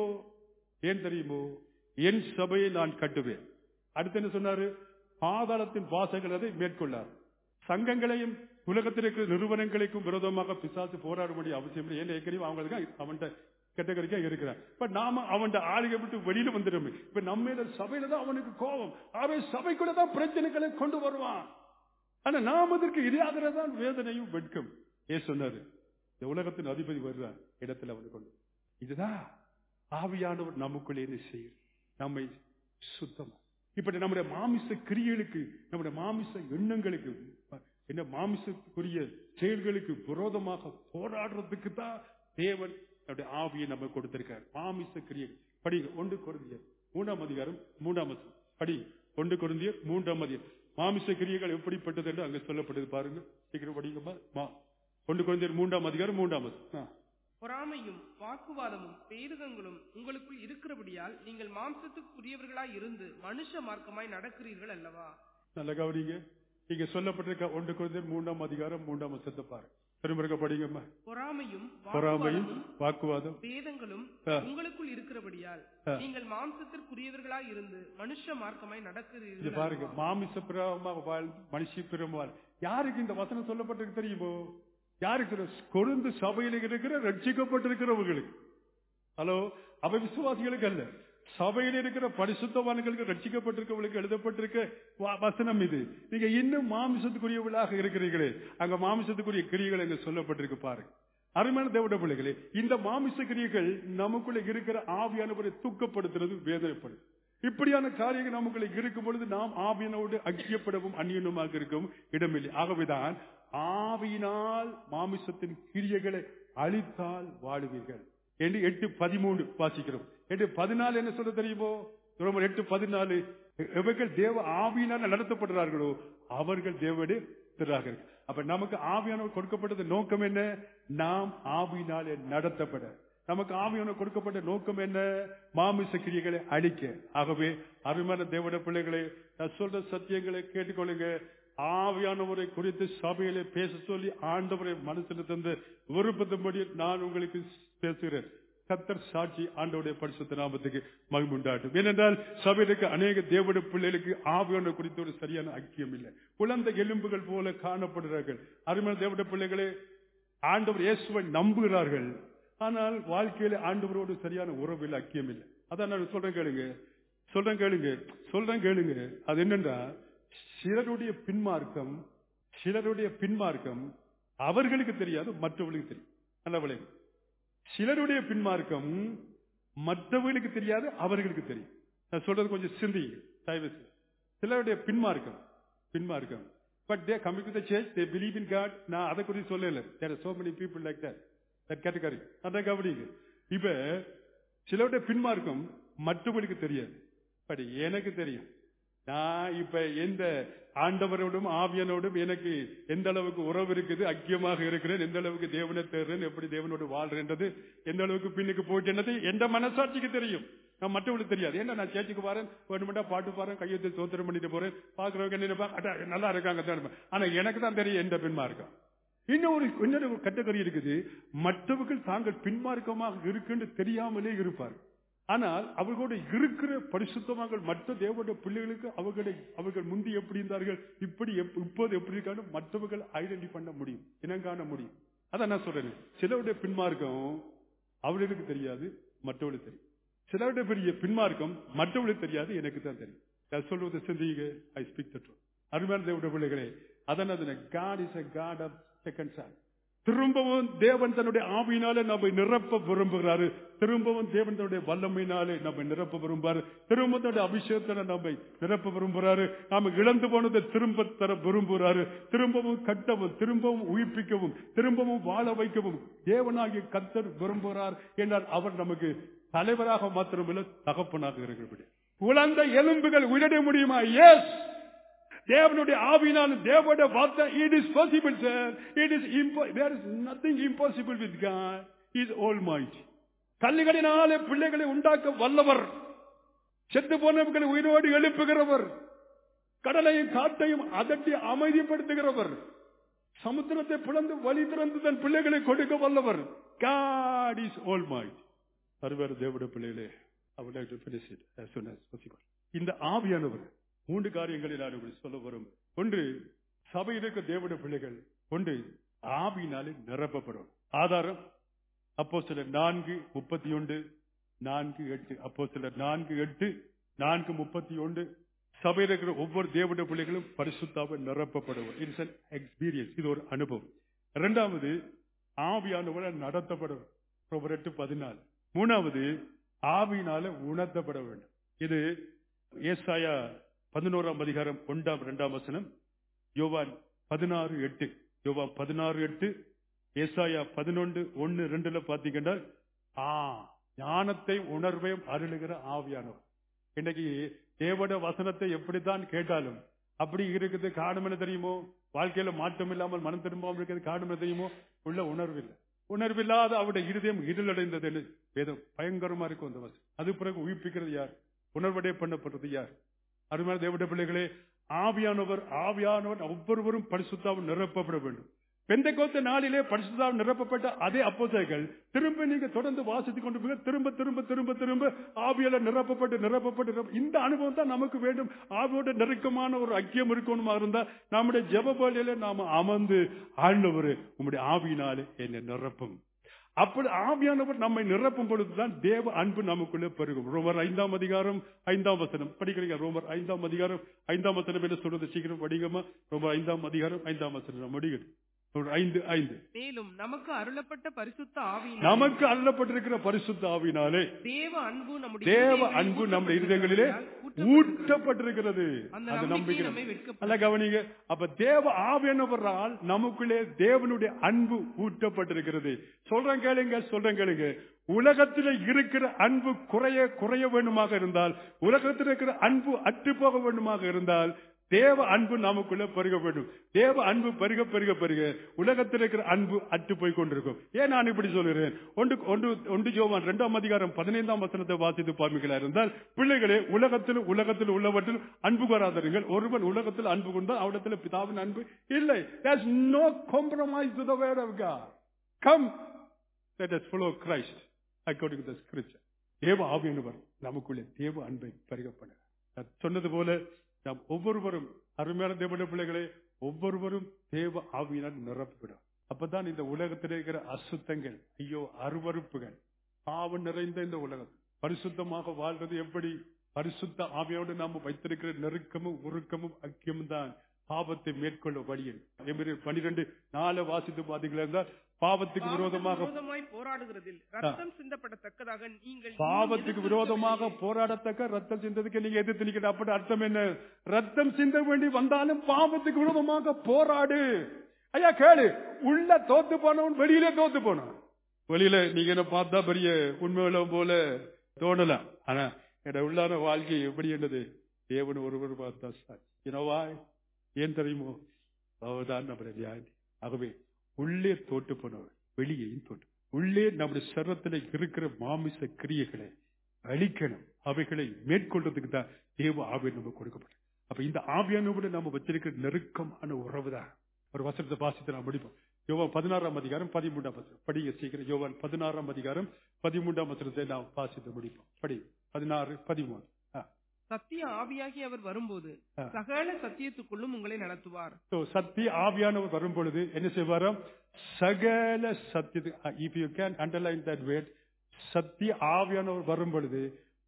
ஏன் தெரியுமோ என் சபையை நான் கட்டுவேன் அடுத்து என்ன சொன்னாரு பாதாளத்தின் வாசங்கள் அதை மேற்கொள்ளார் சங்கங்களையும் உலகத்தில் இருக்கிற நிறுவனங்களுக்கும் விரோதமாக பிசாசு போராட வேண்டிய அவசியம் இல்லை ஏன்னா ஏற்கனவே அவங்களுக்கு அவன்கிட்ட கேட்டகரிக்கா இருக்கிறான் இப்ப நாம அவன் ஆளுகை விட்டு வெளியில வந்துடும் இப்ப நம்ம சபையில தான் அவனுக்கு கோபம் அவன் சபைக்குள்ள தான் பிரச்சனைகளை கொண்டு வருவான் ஆனா நாம் அதற்கு இரையாகிறதான் வேதனையும் வெட்கம் ஏ சொன்னாரு இந்த உலகத்தின் அதிபதி வர்றான் இடத்துல அவனை கொண்டு இதுதான் ஆவியானவர் நமக்குள்ளே என்ன செய்யும் நம்மை சுத்தம் இப்படி நம்முடைய மாமிச கிரியைகளுக்கு நம்முடைய மாமிச எண்ணங்களுக்கு என்ன மாமிசத்துக்குரிய செயல்களுக்கு விரோதமாக போராடுறதுக்கு தான் தேவன் நம்முடைய ஆவியை நம்ம கொடுத்திருக்கார் மாமிச கிரியைகள் படிங்க ஒன்று குருந்தியர் மூன்றாம் அதிகாரம் மூன்றாம் வசனம் படி ஒன்று குருந்தியர் மூன்றாம் அதிகாரம் மாமிச கிரியைகள் எப்படிப்பட்டது என்று அங்க சொல்லப்பட்டது பாருங்க சீக்கிரம் படிங்கம்மா மா- ஒன்று குருந்தியர் மூன்றாம் அதிகாரம் மூன்றாம் வசனம் ஆ. பொறாமையும் வாக்குவாதமும் பேருகங்களும் உங்களுக்குள் இருக்கிறபடியால் நீங்கள் மாம்சத்துக்குரியவர்களாய் இருந்து மனுஷ மார்க்கமாய் நடக்கிறீர்கள் அல்லவா நல்ல கவனிங்க இங்க சொல்லப்பட்டிருக்க ஒன்று குழந்தையர் மூன்றாம் அதிகாரம் மூன்றாம் வசத்தை பாருங்க திரும்ப படிங்கம்மா பொறாமையும் பொறாமையும் வாக்குவாதமும் வாக்குவாதம் பேதங்களும் ஆ. உங்களுக்குள் இருக்கிறபடியால் ஆ. நீங்கள் மாம்சத்திற்குரியவர்களாய் இருந்து மனுஷ மார்க்கமாய் இது நடக்கிறீர்கள் பாருங்க அல்லவா? மாமிச பிரமாக வாழ் மனுஷி பிரமால் யாருக்கு இந்த வசனம் சொல்லப்பட்டிருக்கு தெரியுமோ யாருக்கு தெரியும்? கொழுந்து சபையில் இருக்கிற ரட்சிக்கப்பட்டிருக்கிறவர்களுக்கு ஹலோ அவை விசுவாசிகளுக்கு அல்ல சபையில் இருக்கிற பரிசுத்தவான்களுக்கு ரட்சிக்கப்பட்டிருக்கவர்களுக்கு எழுதப்பட்டிருக்க வ- வசனம் இது நீங்க இன்னும் மாமிசத்துக்குரியவர்களாக இருக்கிறீர்களே அங்க மாமிசத்துக்குரிய கிரியைகள் அங்க சொல்லப்பட்டிருக்கு பாருங்க அருமையான தேவட பிள்ளைகளே இந்த மாமிச கிரியைகள் நமக்குள்ள இருக்கிற ஆவியானவரை தூக்கப்படுத்துறது வேதனைப்படும் இப்படியான காரியங்கள் நமக்குள்ள இருக்கும் பொழுது நாம் ஆவியனோடு ஐக்கியப்படவும் அந்நியனுமாக இருக்கவும் இடமில்லை ஆகவேதான் ஆவியினால் மாமிசத்தின் கிரியைகளை அழித்தால் வாழுவீர்கள் என்று எட்டு பதிமூணு வாசிக்கிறோம் எட்டு பதினாலு என்ன சொல்ல தெரியுமோ ரோமர் எட்டு பதினாலு எவர்கள் தேவ ஆவியினால் நடத்தப்படுறார்களோ அவர்கள் தேவனுடைய திராக அப்ப நமக்கு ஆவியானவர் கொடுக்கப்பட்டது நோக்கம் என்ன நாம் ஆவியினாலே நடத்தப்பட நமக்கு ஆவியான கொடுக்கப்பட்ட நோக்கம் என்ன மாமிச கிரியைகளை அழிக்க ஆகவே அருமையான தேவட பிள்ளைகளை நான் சொல்ற சத்தியங்களை கேட்டுக்கொள்ளுங்க ஆவியானவரை குறித்து சபையிலே பேச சொல்லி ஆண்டவரை மனசில் தந்து விருப்பத்தின்படி நான் உங்களுக்கு பேசுகிறேன் கத்தர் சாட்சி ஆண்டவருடைய பரிசுத்த நாமத்துக்கு மகிமுண்டாட்டும் ஏனென்றால் சபையிலுக்கு அநேக தேவட பிள்ளைகளுக்கு ஆவியான குறித்து ஒரு சரியான ஐக்கியம் இல்லை குழந்தை எலும்புகள் போல காணப்படுகிறார்கள் அருமையான தேவட பிள்ளைகளே ஆண்டவர் இயேசுவை நம்புகிறார்கள் ஆனால் வாழ்க்கையில ஆண்டவரோடு சரியான உறவில் ஐக்கியம் இல்லை அதான் நான் சொல்றேன் கேளுங்க சொல்றேன் கேளுங்க சொல்றேன் கேளுங்க அது என்னன்னா சிலருடைய பின்மார்க்கம் சிலருடைய பின்மார்க்கம் அவர்களுக்கு தெரியாது மற்றவர்களுக்கு தெரியும் நல்ல விளைவு சிலருடைய பின்மார்க்கம் மற்றவர்களுக்கு தெரியாது அவர்களுக்கு தெரியும் நான் சொல்றது கொஞ்சம் சிந்தி தயவு செய்து. சிலருடைய பின்மார்க்கம் பின்மார்க்கம் but they coming to the church they believe in God நான் அதை குறித்து சொல்லல there so many people like that that category அதான் கவனிங்க இப்ப சிலருடைய பின்மார்க்கம் மற்றவர்களுக்கு தெரியாது பட் எனக்கு தெரியும் நான் இப்ப எந்த ஆண்டவரோடும் ஆவியனோடும் எனக்கு எந்த அளவுக்கு உறவு இருக்குது ஐக்கியமாக இருக்கிறேன் எந்த அளவுக்கு தேவனை தேடுறேன் எப்படி தேவனோடு வாழ்றேன்றது எந்த அளவுக்கு பின்னுக்கு போயிட்டு என்னது எந்த மனசாட்சிக்கு தெரியும் நான் மற்றவங்களுக்கு தெரியாது ஏன்னா நான் சேர்ச்சுக்கு போறேன் வேணுமெண்டா பாட்டு பாறேன் கையெழுத்து சோத்திரம் பண்ணிட்டு போறேன் பாக்குறவங்க என்ன நினைப்பாங்க, அடா, நல்லா இருக்காங்க தான் நினைப்பாங்க. ஆனா எனக்கு தான் தெரியும் எந்த பின்மார்க்கம் இன்னொரு இன்னொரு கட்டக்கறி இருக்குது மற்றவர்கள் தாங்கள் பின்மார்க்கமாக இருக்குன்னு தெரியாமலே இருப்பார் ஆனால் அவர்களோட இருக்கிற பரிசுத்தமாக மற்ற தேவனுடைய பிள்ளைகளுக்கு அவர்களை அவர்கள் முந்தி எப்படி இருந்தார்கள் இப்படி எப்- இப்போது எப்படி இருக்கான்னு மற்றவர்கள் ஐடென்டி பண்ண முடியும் இனங்காண முடியும் அதான் நான் சொல்றேன் சிலருடைய பின்மார்க்கம் அவர்களுக்கு தெரியாது மற்றவர்களுக்கு தெரியும் சிலருடைய பெரிய பின்மார்க்கம் மற்றவர்களுக்கு தெரியாது எனக்கு தான் தெரியும் நான் சொல்வது சிந்திங்க ஐ ஸ்பீக் த அருமையான தேவனுடைய பிள்ளைகளே அதான் அதனை God is a God of second chance திரும்பவும் தேவன் தன்னுடைய ஆவியினாலே நம்மை நிரப்ப விரும்புகிறாரு திரும்பவும் தேவன் தன்னுடைய வல்லமையினாலே நம்மை நிரப்ப விரும்புறாரு திரும்ப தன்னுடைய அபிஷேகத்தில நம்மை நிரப்ப விரும்புறாரு நாம இழந்து போனதை திரும்ப தர விரும்புகிறாரு திரும்பவும் கட்டவும் திரும்பவும் உயிர்ப்பிக்கவும் திரும்பவும் வாழ வைக்கவும் தேவனாகிய கத்தர் விரும்புகிறார் என்றால் அவர் நமக்கு தலைவராக மாத்திரமில்ல தகப்பனாக இருக்கிறபடி உழந்த எலும்புகள் உயிரிட முடியுமா எஸ் தேவனுடைய ஆவினாலும் தேவனுடைய வார்த்தை it is possible sir it is there is nothing impossible with God is almighty கல்லுகளினாலே பிள்ளைகளை உண்டாக்க வல்லவர் செத்து போனவர்களை உயிரோடு எழுப்புகிறவர் கடலையும் காட்டையும் அதட்டி அமைதிப்படுத்துகிறவர் சமுத்திரத்தை பிளந்து வழி திறந்து தன் பிள்ளைகளை கொடுக்க வல்லவர் காட் இஸ் ஆல் மைட் பருவர் தேவனுடைய பிள்ளைகளே I would like to finish it as soon as possible. இந்த ஆவியானவர் மூன்று காரியங்களை நான் உங்களுக்கு சொல்ல வரும் ஒன்று சபையில் இருக்க தேவனுடைய பிள்ளைகள் ஒன்று ஆவியினாலே நிரப்பப்படும் ஆதாரம் அப்போ சிலர் நான்கு முப்பத்தி ஒன்று நான்கு எட்டு அப்போ சிலர் நான்கு எட்டு நான்கு முப்பத்தி ஒன்று சபையில் இருக்கிற ஒவ்வொரு தேவனுடைய பிள்ளைகளும் பரிசுத்தாவை நிரப்பப்படுவோம் இட்ஸ் அன் எக்ஸ்பீரியன்ஸ் இது ஒரு அனுபவம் இரண்டாவது ஆவியானவரை நடத்தப்படும் ரோமர் எட்டு பதினாலு மூணாவது ஆவியினால உணர்த்தப்பட வேண்டும் இது ஏசாயா பதினோராம் அதிகாரம் ஒன்றாம் இரண்டாம் வசனம் யோவான் பதினாறு எட்டு யோவான் பதினாறு எட்டு ஏசாயா பதினொன்று ஒன்னு ரெண்டுல பாத்தீங்கன்னா ஆ ஞானத்தை உணர்வையும் அருளுகிற ஆவியானவர் இன்னைக்கு தேவட வசனத்தை எப்படித்தான் கேட்டாலும் அப்படி இருக்குது காரணம் என்ன தெரியுமோ வாழ்க்கையில மாற்றம் இல்லாமல் மனம் திரும்பாமல் இருக்கிறது காரணம் என்ன தெரியுமோ உள்ள உணர்வு இல்லை உணர்வில்லாத அவருடைய இருதயம் இருளடைந்தது என்று வேதம் பயங்கரமா இருக்கும் அந்த வசனம் அது பிறகு உயிர்ப்பிக்கிறது யார் உணர்வடை பண்ணப்படுறது யார் அருமையான தேவட பிள்ளைகளே ஆவியானவர் ஆவியானவர் ஒவ்வொருவரும் பரிசுத்தாவும் நிரப்பப்பட வேண்டும் பெந்தைக்கோத்த நாளிலே பரிசுத்தாவும் நிரப்பப்பட்ட அதே அப்போசைகள் திரும்ப நீங்க தொடர்ந்து வாசித்துக் கொண்டு போய் திரும்ப திரும்ப திரும்ப திரும்ப ஆவியால நிரப்பப்பட்டு நிரப்பப்பட்டு நிரப்ப- இந்த அனுபவம் தான் நமக்கு வேண்டும் ஆவியோட நெருக்கமான ஒரு ஐக்கியம் இருக்கணுமா இருந்தா நம்முடைய ஜெபபாலியில நாம அமர்ந்து ஆண்டவர் உம்முடைய ஆவியினாலே என்னை நிரப்பும் அப்படி ஆவியானவர் நம்மை நிரப்பும் பொழுதுதான் தேவ அன்பு நமக்குள்ளே பெருகும் ரோமர் ஐந்தாம் அதிகாரம் ஐந்தாம் வசனம் படிக்கிறீங்க ரோமர் ஐந்தாம் அதிகாரம் ஐந்தாம் வசனம் என்ன சொல்றது சீக்கிரம் படிக்கமா ரோமர் ஐந்தாம் அதிகாரம் ஐந்தாம் வசனம் படிக்கணும் ரோமர் ஐந்து ஐந்து மேலும் நமக்கு அருளப்பட்ட பரிசுத்த ஆவியின் நமக்கு அருளப்பட்டிருக்கிற பரிசுத்த ஆவினாலே தேவ அன்பு நம்முடைய தேவ இருதயங்களில் அன்பு நம்முடைய இருதயங்களிலே ஊற்றப்பட்டிருக்கிறது அந்த அது நம்பிக்கை நம்பிக்கை நம்மை வெட்கப்படுத்தும். அல்ல கவனிங்க அப்ப தேவ ஆவியானவரால் நமக்குள்ளே தேவனுடைய அன்பு ஊற்றப்பட்டிருக்கிறது சொல்றேன் கேளுங்க சொல்றேன் கேளுங்க உலகத்தில் இருக்கிற அன்பு குறைய குறைய வேண்டுமாக இருந்தால் உலகத்தில் இருக்கிற அன்பு அற்று போக வேண்டுமாக இருந்தால் தேவ அன்பு நமக்குள்ள பெருக வேண்டும் தேவ அன்பு பெருக பெருக பெருக உலகத்தில் இருக்கிற அன்பு அற்று போய் கொண்டிருக்கும் ஏன் நான் இப்படி சொல்கிறேன் ஒன்று ஒன்று ஒன்று ஜோவான் இரண்டாம் அதிகாரம் பதினைந்தாம் வசனத்தை வாசித்து பார்மிகளா இருந்தால் பிள்ளைகளே உலகத்தில் உலகத்தில் உள்ளவற்றில் அன்பு கூறாதீர்கள் ஒருவன் உலகத்தில் அன்பு கொண்டால் அவரிடத்தில் பிதாவின் அன்பு இல்லை there's no compromise to the word of God come let us follow Christ according to the scripture தேவ ஆவியானவர் நமக்குள்ளே தேவ அன்பை பெருகப்பட நான் சொன்னது போல நாம் ஒவ்வொருவரும் அருமையான தேவனுடைய பிள்ளைகளே ஒவ்வொருவரும் தேவ ஆவியினால் நிரப்பிவிடும் அப்பதான் இந்த உலகத்தில் இருக்கிற அசுத்தங்கள் ஐயோ அருவருப்புகள் பாவம் நிறைந்த இந்த உலகம் பரிசுத்தமாக வாழ்றது எப்படி பரிசுத்த ஆவியோடு நாம் வைத்திருக்கிற நெருக்கமும் உருக்கமும் ஐக்கியமும் தான் பாவத்தை மேற்கொள்ள வழியில் எபிரேயர் பனிரெண்டு நாலு வாசித்து பார்த்தீங்களா இருந்தால் பாவத்துக்கு விரோதமாக விரோதமாய் போராடுகிறதில் ரத்தம் சிந்தப்படத்தக்கதாக நீங்கள் பாவத்துக்கு விரோதமாக போராடத்தக்க ரத்தம் சிந்ததுக்கு நீங்க எதிர்த்து நிக்கிற அப்படி அர்த்தம் என்ன ரத்தம் சிந்த வேண்டி வந்தாலும் பாவத்துக்கு விரோதமாக போராடு ஐயா கேளு உள்ள தோத்து போனவன் வெளியில தோத்து போனான் வெளியில நீங்க என்ன பார்த்தா பெரிய உண்மை உள்ளவன் போல தோணலாம் ஆனா என்னோட உள்ளான வாழ்க்கை எப்படி என்னது தேவன் ஒருவர் பார்த்தா சாட்சி இனவா ஏன் தெரியுமோ அவர்தான் நம்முடைய வியாதி ஆகவே உள்ளே தோட்டு போனவர் வெளியேயும் தோட்டு உள்ளே நம்முடைய சரத்தில் இருக்கிற மாமிச கிரியைகளை அழிக்கணும் அவைகளை மேற்கொள்றதுக்கு தான் தேவ ஆவியை நம்ம கொடுக்கப்படும் அப்ப இந்த ஆவியானோட நம்ம வச்சிருக்கிற நெருக்கமான உறவு தான் ஒரு வசனத்தை வாசித்து நான் முடிப்போம் யோவான் பதினாறாம் அதிகாரம் பதிமூன்றாம் வசனம் படிங்க சீக்கிரம் யோவான் பதினாறாம் அதிகாரம் பதிமூன்றாம் வசனத்தை நாம் வாசித்து முடிப்போம் படி பதினாறு பதிமூணு ஆ. சத்திய ஆவியாகி அவர் வரும்போது ஆ. சகல சத்தியத்துக்குள்ளும் உங்களை நடத்துவார் So, சத்திய ஆவியானவர் வரும் பொழுது என்ன செய்வாராம் சகல சத்தியத்து if you can underline that word சத்திய ஆவியானவர் வரும் பொழுது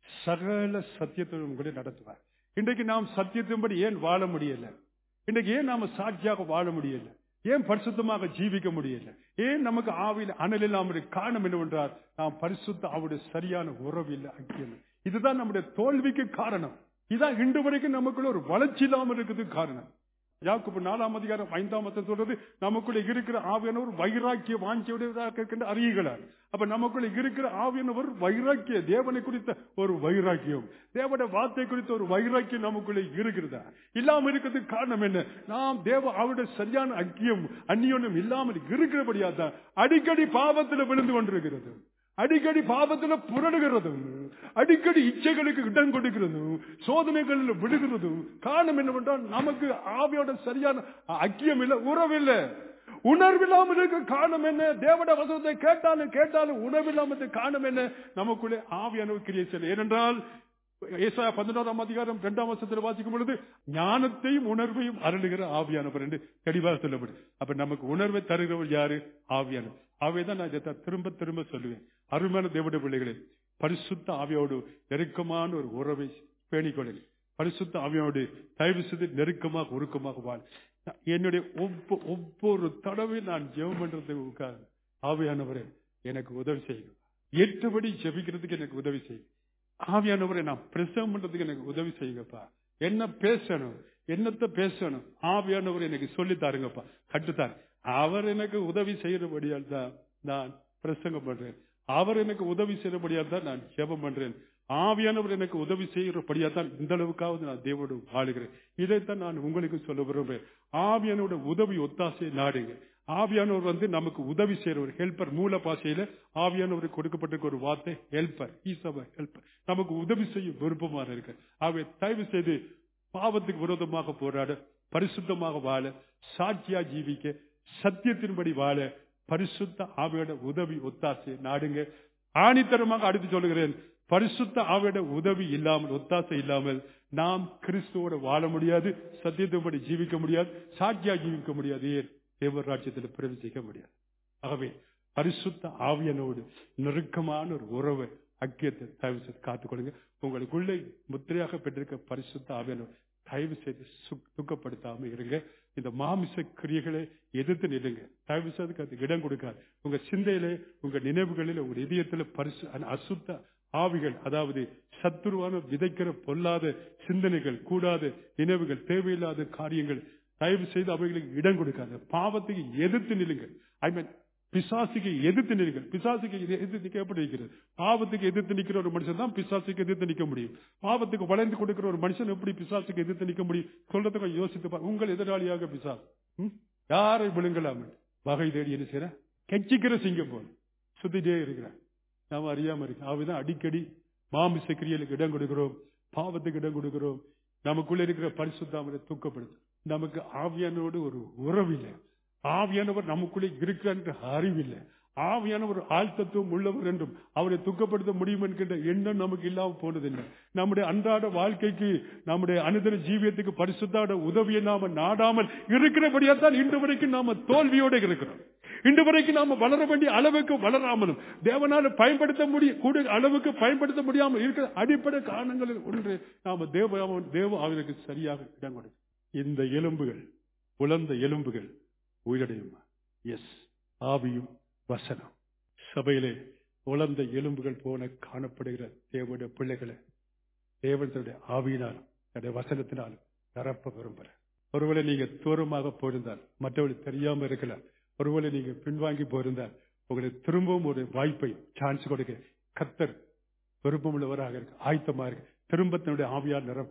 சகல சத்தியத்தை உங்களை நடத்துவார் இன்றைக்கு நாம் சத்தியத்தின்படி ஏன் வாழ முடியல இன்றைக்கு ஏன் நாம சாட்சியாக வாழ முடியல ஏன் பரிசுத்தமாக ஜீவிக்க முடியல ஏன் நமக்கு ஆவியில் அனல் இல்லாமல் காரணம் என்னவென்றால் நாம் பரிசுத்த அவருடைய சரியான உறவு இல்லை ஐக்கியம் இதுதான் நம்முடைய தோல்விக்கு காரணம் இதான் இன்று வரைக்கும் நமக்குள்ள ஒரு வளர்ச்சி இல்லாமல் இருக்கிறதுக்கு காரணம் யாக்குப்பு நாலாம் அதிகாரம் ஐந்தாம் வசனம் சொல்றது நமக்குள்ள இருக்கிற ஆவியானவர் வைராக்கிய வாஞ்சியுடையதாக இருக்கின்ற அறியுகிறார் அப்ப நமக்குள்ள இருக்கிற ஆவியானவர் வைராக்கிய தேவனை குறித்த ஒரு வைராக்கியம் தேவனுடைய வார்த்தை குறித்த ஒரு வைராக்கியம் நமக்குள்ள இருக்கிறதா இல்லாம இருக்கிறதுக்கு காரணம் என்ன நாம் தேவ அவருடைய சரியான ஐக்கியம் அந்நியோன்யம் இல்லாமல் இருக்கிறபடியா தான் அடிக்கடி பாவத்தில் விழுந்து கொண்டிருக்கிறது அடிக்கடி பாவத்துல புரடுகிறதும் அடிக்கடி இச்சைகளுக்கு இடம் கொடுக்கிறதும் சோதனைகளில் விடுகிறதும் காரணம் என்னவென்றால் நமக்கு ஆவியோட சரியான ஐக்கியம் இல்லை உறவு இல்லை உணர்வில்லாமல் இருக்க காரணம் என்ன தேவட வசனத்தை கேட்டாலும் கேட்டாலும் உணர்வில்லாமல் காரணம் என்ன நமக்குள்ளே ஆவியான கிரியை செய்யல ஏனென்றால் ஏசாயா பதினோராம் அதிகாரம் இரண்டாம் வருஷத்தில் வாசிக்கும் பொழுது ஞானத்தையும் உணர்வையும் அருளுகிற ஆவியானவர் என்று தெளிவாக சொல்லப்படும் அப்ப நமக்கு உணர்வை தருகிறவர் யாரு ஆவியானவர் ஆவியதான் நான் இதை திரும்ப திரும்ப சொல்லுவேன் அருமையான தேவட பிள்ளைகளே பரிசுத்த ஆவியோடு நெருக்கமான ஒரு உறவை பேணிக்கொள்ளுங்கள் பரிசுத்த ஆவியோடு தயவு செய்து நெருக்கமாக உருக்கமாக வாழ் என்னுடைய ஒவ்வொ- ஒவ்வொரு தடவையும் நான் ஜெபம் பண்றதுக்கு உட்கார்ந்து ஆவியானவரே எனக்கு உதவி செய்யுங்க எட்டுபடி ஜெபிக்கிறதுக்கு எனக்கு உதவி செய்யுங்க ஆவியானவரை நான் பிரசவம் பண்றதுக்கு எனக்கு உதவி செய்யுங்கப்பா என்ன பேசணும் என்னத்த பேசணும் ஆவியானவர் எனக்கு சொல்லி தாருங்கப்பா கட்டுத்தாரு அவர் எனக்கு உதவி செய்யறபடியால் தான் நான் பிரசங்கம் பண்றேன் அவர் எனக்கு உதவி செய்யறபடியால் தான் நான் ஜெபம் பண்றேன் ஆவியானவர் எனக்கு உதவி செய்யறபடியா தான் இந்த அளவுக்காவது நான் தேவோடு வாழுகிறேன் இதைத்தான் நான் உங்களுக்கு சொல்ல விரும்புறேன் ஆவியானோட உதவி ஒத்தாசையை நாடுங்க ஆவியானவர் வந்து நமக்கு உதவி செய்யறவர் ஹெல்பர் மூல பாஷையில ஆவியானவருக்கு கொடுக்கப்பட்டிருக்க ஒரு வார்த்தை ஹெல்பர் ஈஸ் அவர் ஹெல்பர் நமக்கு உதவி செய்ய விருப்பமாக இருக்கு ஆகவே தயவு செய்து பாவத்துக்கு விரோதமாக போராட பரிசுத்தமாக வாழ சாட்சியா ஜீவிக்க சத்தியத்தின்படி வாழ பரிசுத்த ஆவியோட உதவி ஒத்தாசை நாடுங்க ஆணித்தரமாக அடுத்து சொல்லுகிறேன் பரிசுத்த ஆவியோட உதவி இல்லாமல் ஒத்தாசை இல்லாமல் நாம் கிறிஸ்துவோட வாழ முடியாது சத்தியத்தின்படி ஜீவிக்க முடியாது சாட்சியா ஜீவிக்க முடியாது ஏன் தேவர் ராஜ்யத்தில் பிரவேசிக்க முடியாது ஆகவே பரிசுத்த ஆவியனோடு நெருக்கமான ஒரு உறவை ஐக்கியத்தை தயவு செய்து காத்துக்கொள்ளுங்க உங்களுக்குள்ளே முத்திரையாக பெற்றிருக்க பரிசுத்த ஆவியனோடு தயவு செய்து சுக்- துக்கப்படுத்தாம இருங்க இந்த மாமிச கிரியைகளை எதிர்த்து நில்லுங்க தயவு செய்து அதுக்கு இடம் கொடுக்காது உங்க சிந்தையிலே உங்க நினைவுகளில் உங்க இதயத்துல பரிசு அந்த அசுத்த ஆவிகள் அதாவது சத்துருவான விதைக்கிற பொல்லாத சிந்தனைகள் கூடாத நினைவுகள் தேவையில்லாத காரியங்கள் தயவு செய்து அவைகளுக்கு இடம் கொடுக்காத பாவத்துக்கு எதிர்த்து நில்லுங்க ஐ மீன் பிசாசுக்கு எதிர்த்து நிற்க பிசாசுக்கு எதி- எதிர்த்து நிற்க எப்படி இருக்கிறது பாவத்துக்கு எதிர்த்து நிற்கிற ஒரு மனுஷன் தான் பிசாசுக்கு எதிர்த்து நிற்க முடியும் பாவத்துக்கு வளைந்து கொடுக்கிற ஒரு மனுஷன் எப்படி பிசாசுக்கு எதிர்த்து நிற்க முடியும் சொல்றதுக்கு யோசித்து பாரு. உங்கள் எதிராளியாக பிசாசு ம்? யாரை விழுங்கலாம் வகை தேடி என்ன செய்யற கெச்சிக்கிற சிங்கம் போல சுத்திட்டே இருக்கிறான் நாம அறியாம இருக்கு அவைதான் அடிக்கடி மாமிச கிரியலுக்கு இடம் கொடுக்கிறோம் பாவத்துக்கு இடம் கொடுக்கிறோம் நமக்குள்ள இருக்கிற பரிசுத்தாமரை தூக்கப்படுது நமக்கு ஆவியானோடு ஒரு உறவில்லை ஆவியானவர் நமக்குள்ளே இருக்கிறார் என்ற அறிவில்லை ஆவியானவர் ஆழ்த்தத்துவம் உள்ளவர் என்றும் அவரை துக்கப்படுத்த முடியும் என்கின்ற எண்ணம் நமக்கு இல்லாமல் போனதில்லை நம்முடைய அன்றாட வாழ்க்கைக்கு நம்முடைய அனுதின ஜீவியத்துக்கு பரிசுத்தாட உதவியை நாம நாடாமல் இருக்கிறபடியா தான் இன்று வரைக்கும் நாம தோல்வியோட இருக்கிறோம் இன்று வரைக்கும் நாம வளர வேண்டிய அளவுக்கு வளராமலும் தேவனால பயன்படுத்த முடிய கூட அளவுக்கு பயன்படுத்த முடியாமல் இருக்கிற அடிப்படை காரணங்களில் ஒன்று நாம தேவ தேவ ஆவிற்கு சரியாக இடம் கொடுக்கும் இந்த எலும்புகள் உலர்ந்த எலும்புகள் உயிரடையுமா எஸ் ஆவியும் வசனம் சபையிலே உலர்ந்த எலும்புகள் போல காணப்படுகிற தேவனுடைய பிள்ளைகளை தேவனுடைய ஆவியினாலும் தன்னுடைய வசனத்தினாலும் நிரப்ப விரும்புற ஒருவேளை நீங்க தூரமாக போயிருந்தால் மற்றவர்கள் தெரியாம இருக்கலாம் ஒருவேளை நீங்க பின்வாங்கி போயிருந்தால் உங்களுக்கு திரும்பவும் ஒரு வாய்ப்பை சான்ஸ் கொடுக்க கத்தர் விருப்பமுள்ளவராக இருக்கு ஆயத்தமா இருக்கு திரும்ப தன்னுடைய ஆவியால் நிரப்ப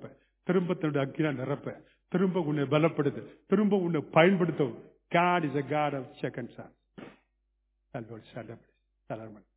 திரும்ப தன்னுடைய அக்கினா நிரப்ப திரும்ப உன்னை பலப்படுத்த திரும்ப உன்னை பயன்படுத்தவும் God is a God of second chance. That Lord stand up. Salam.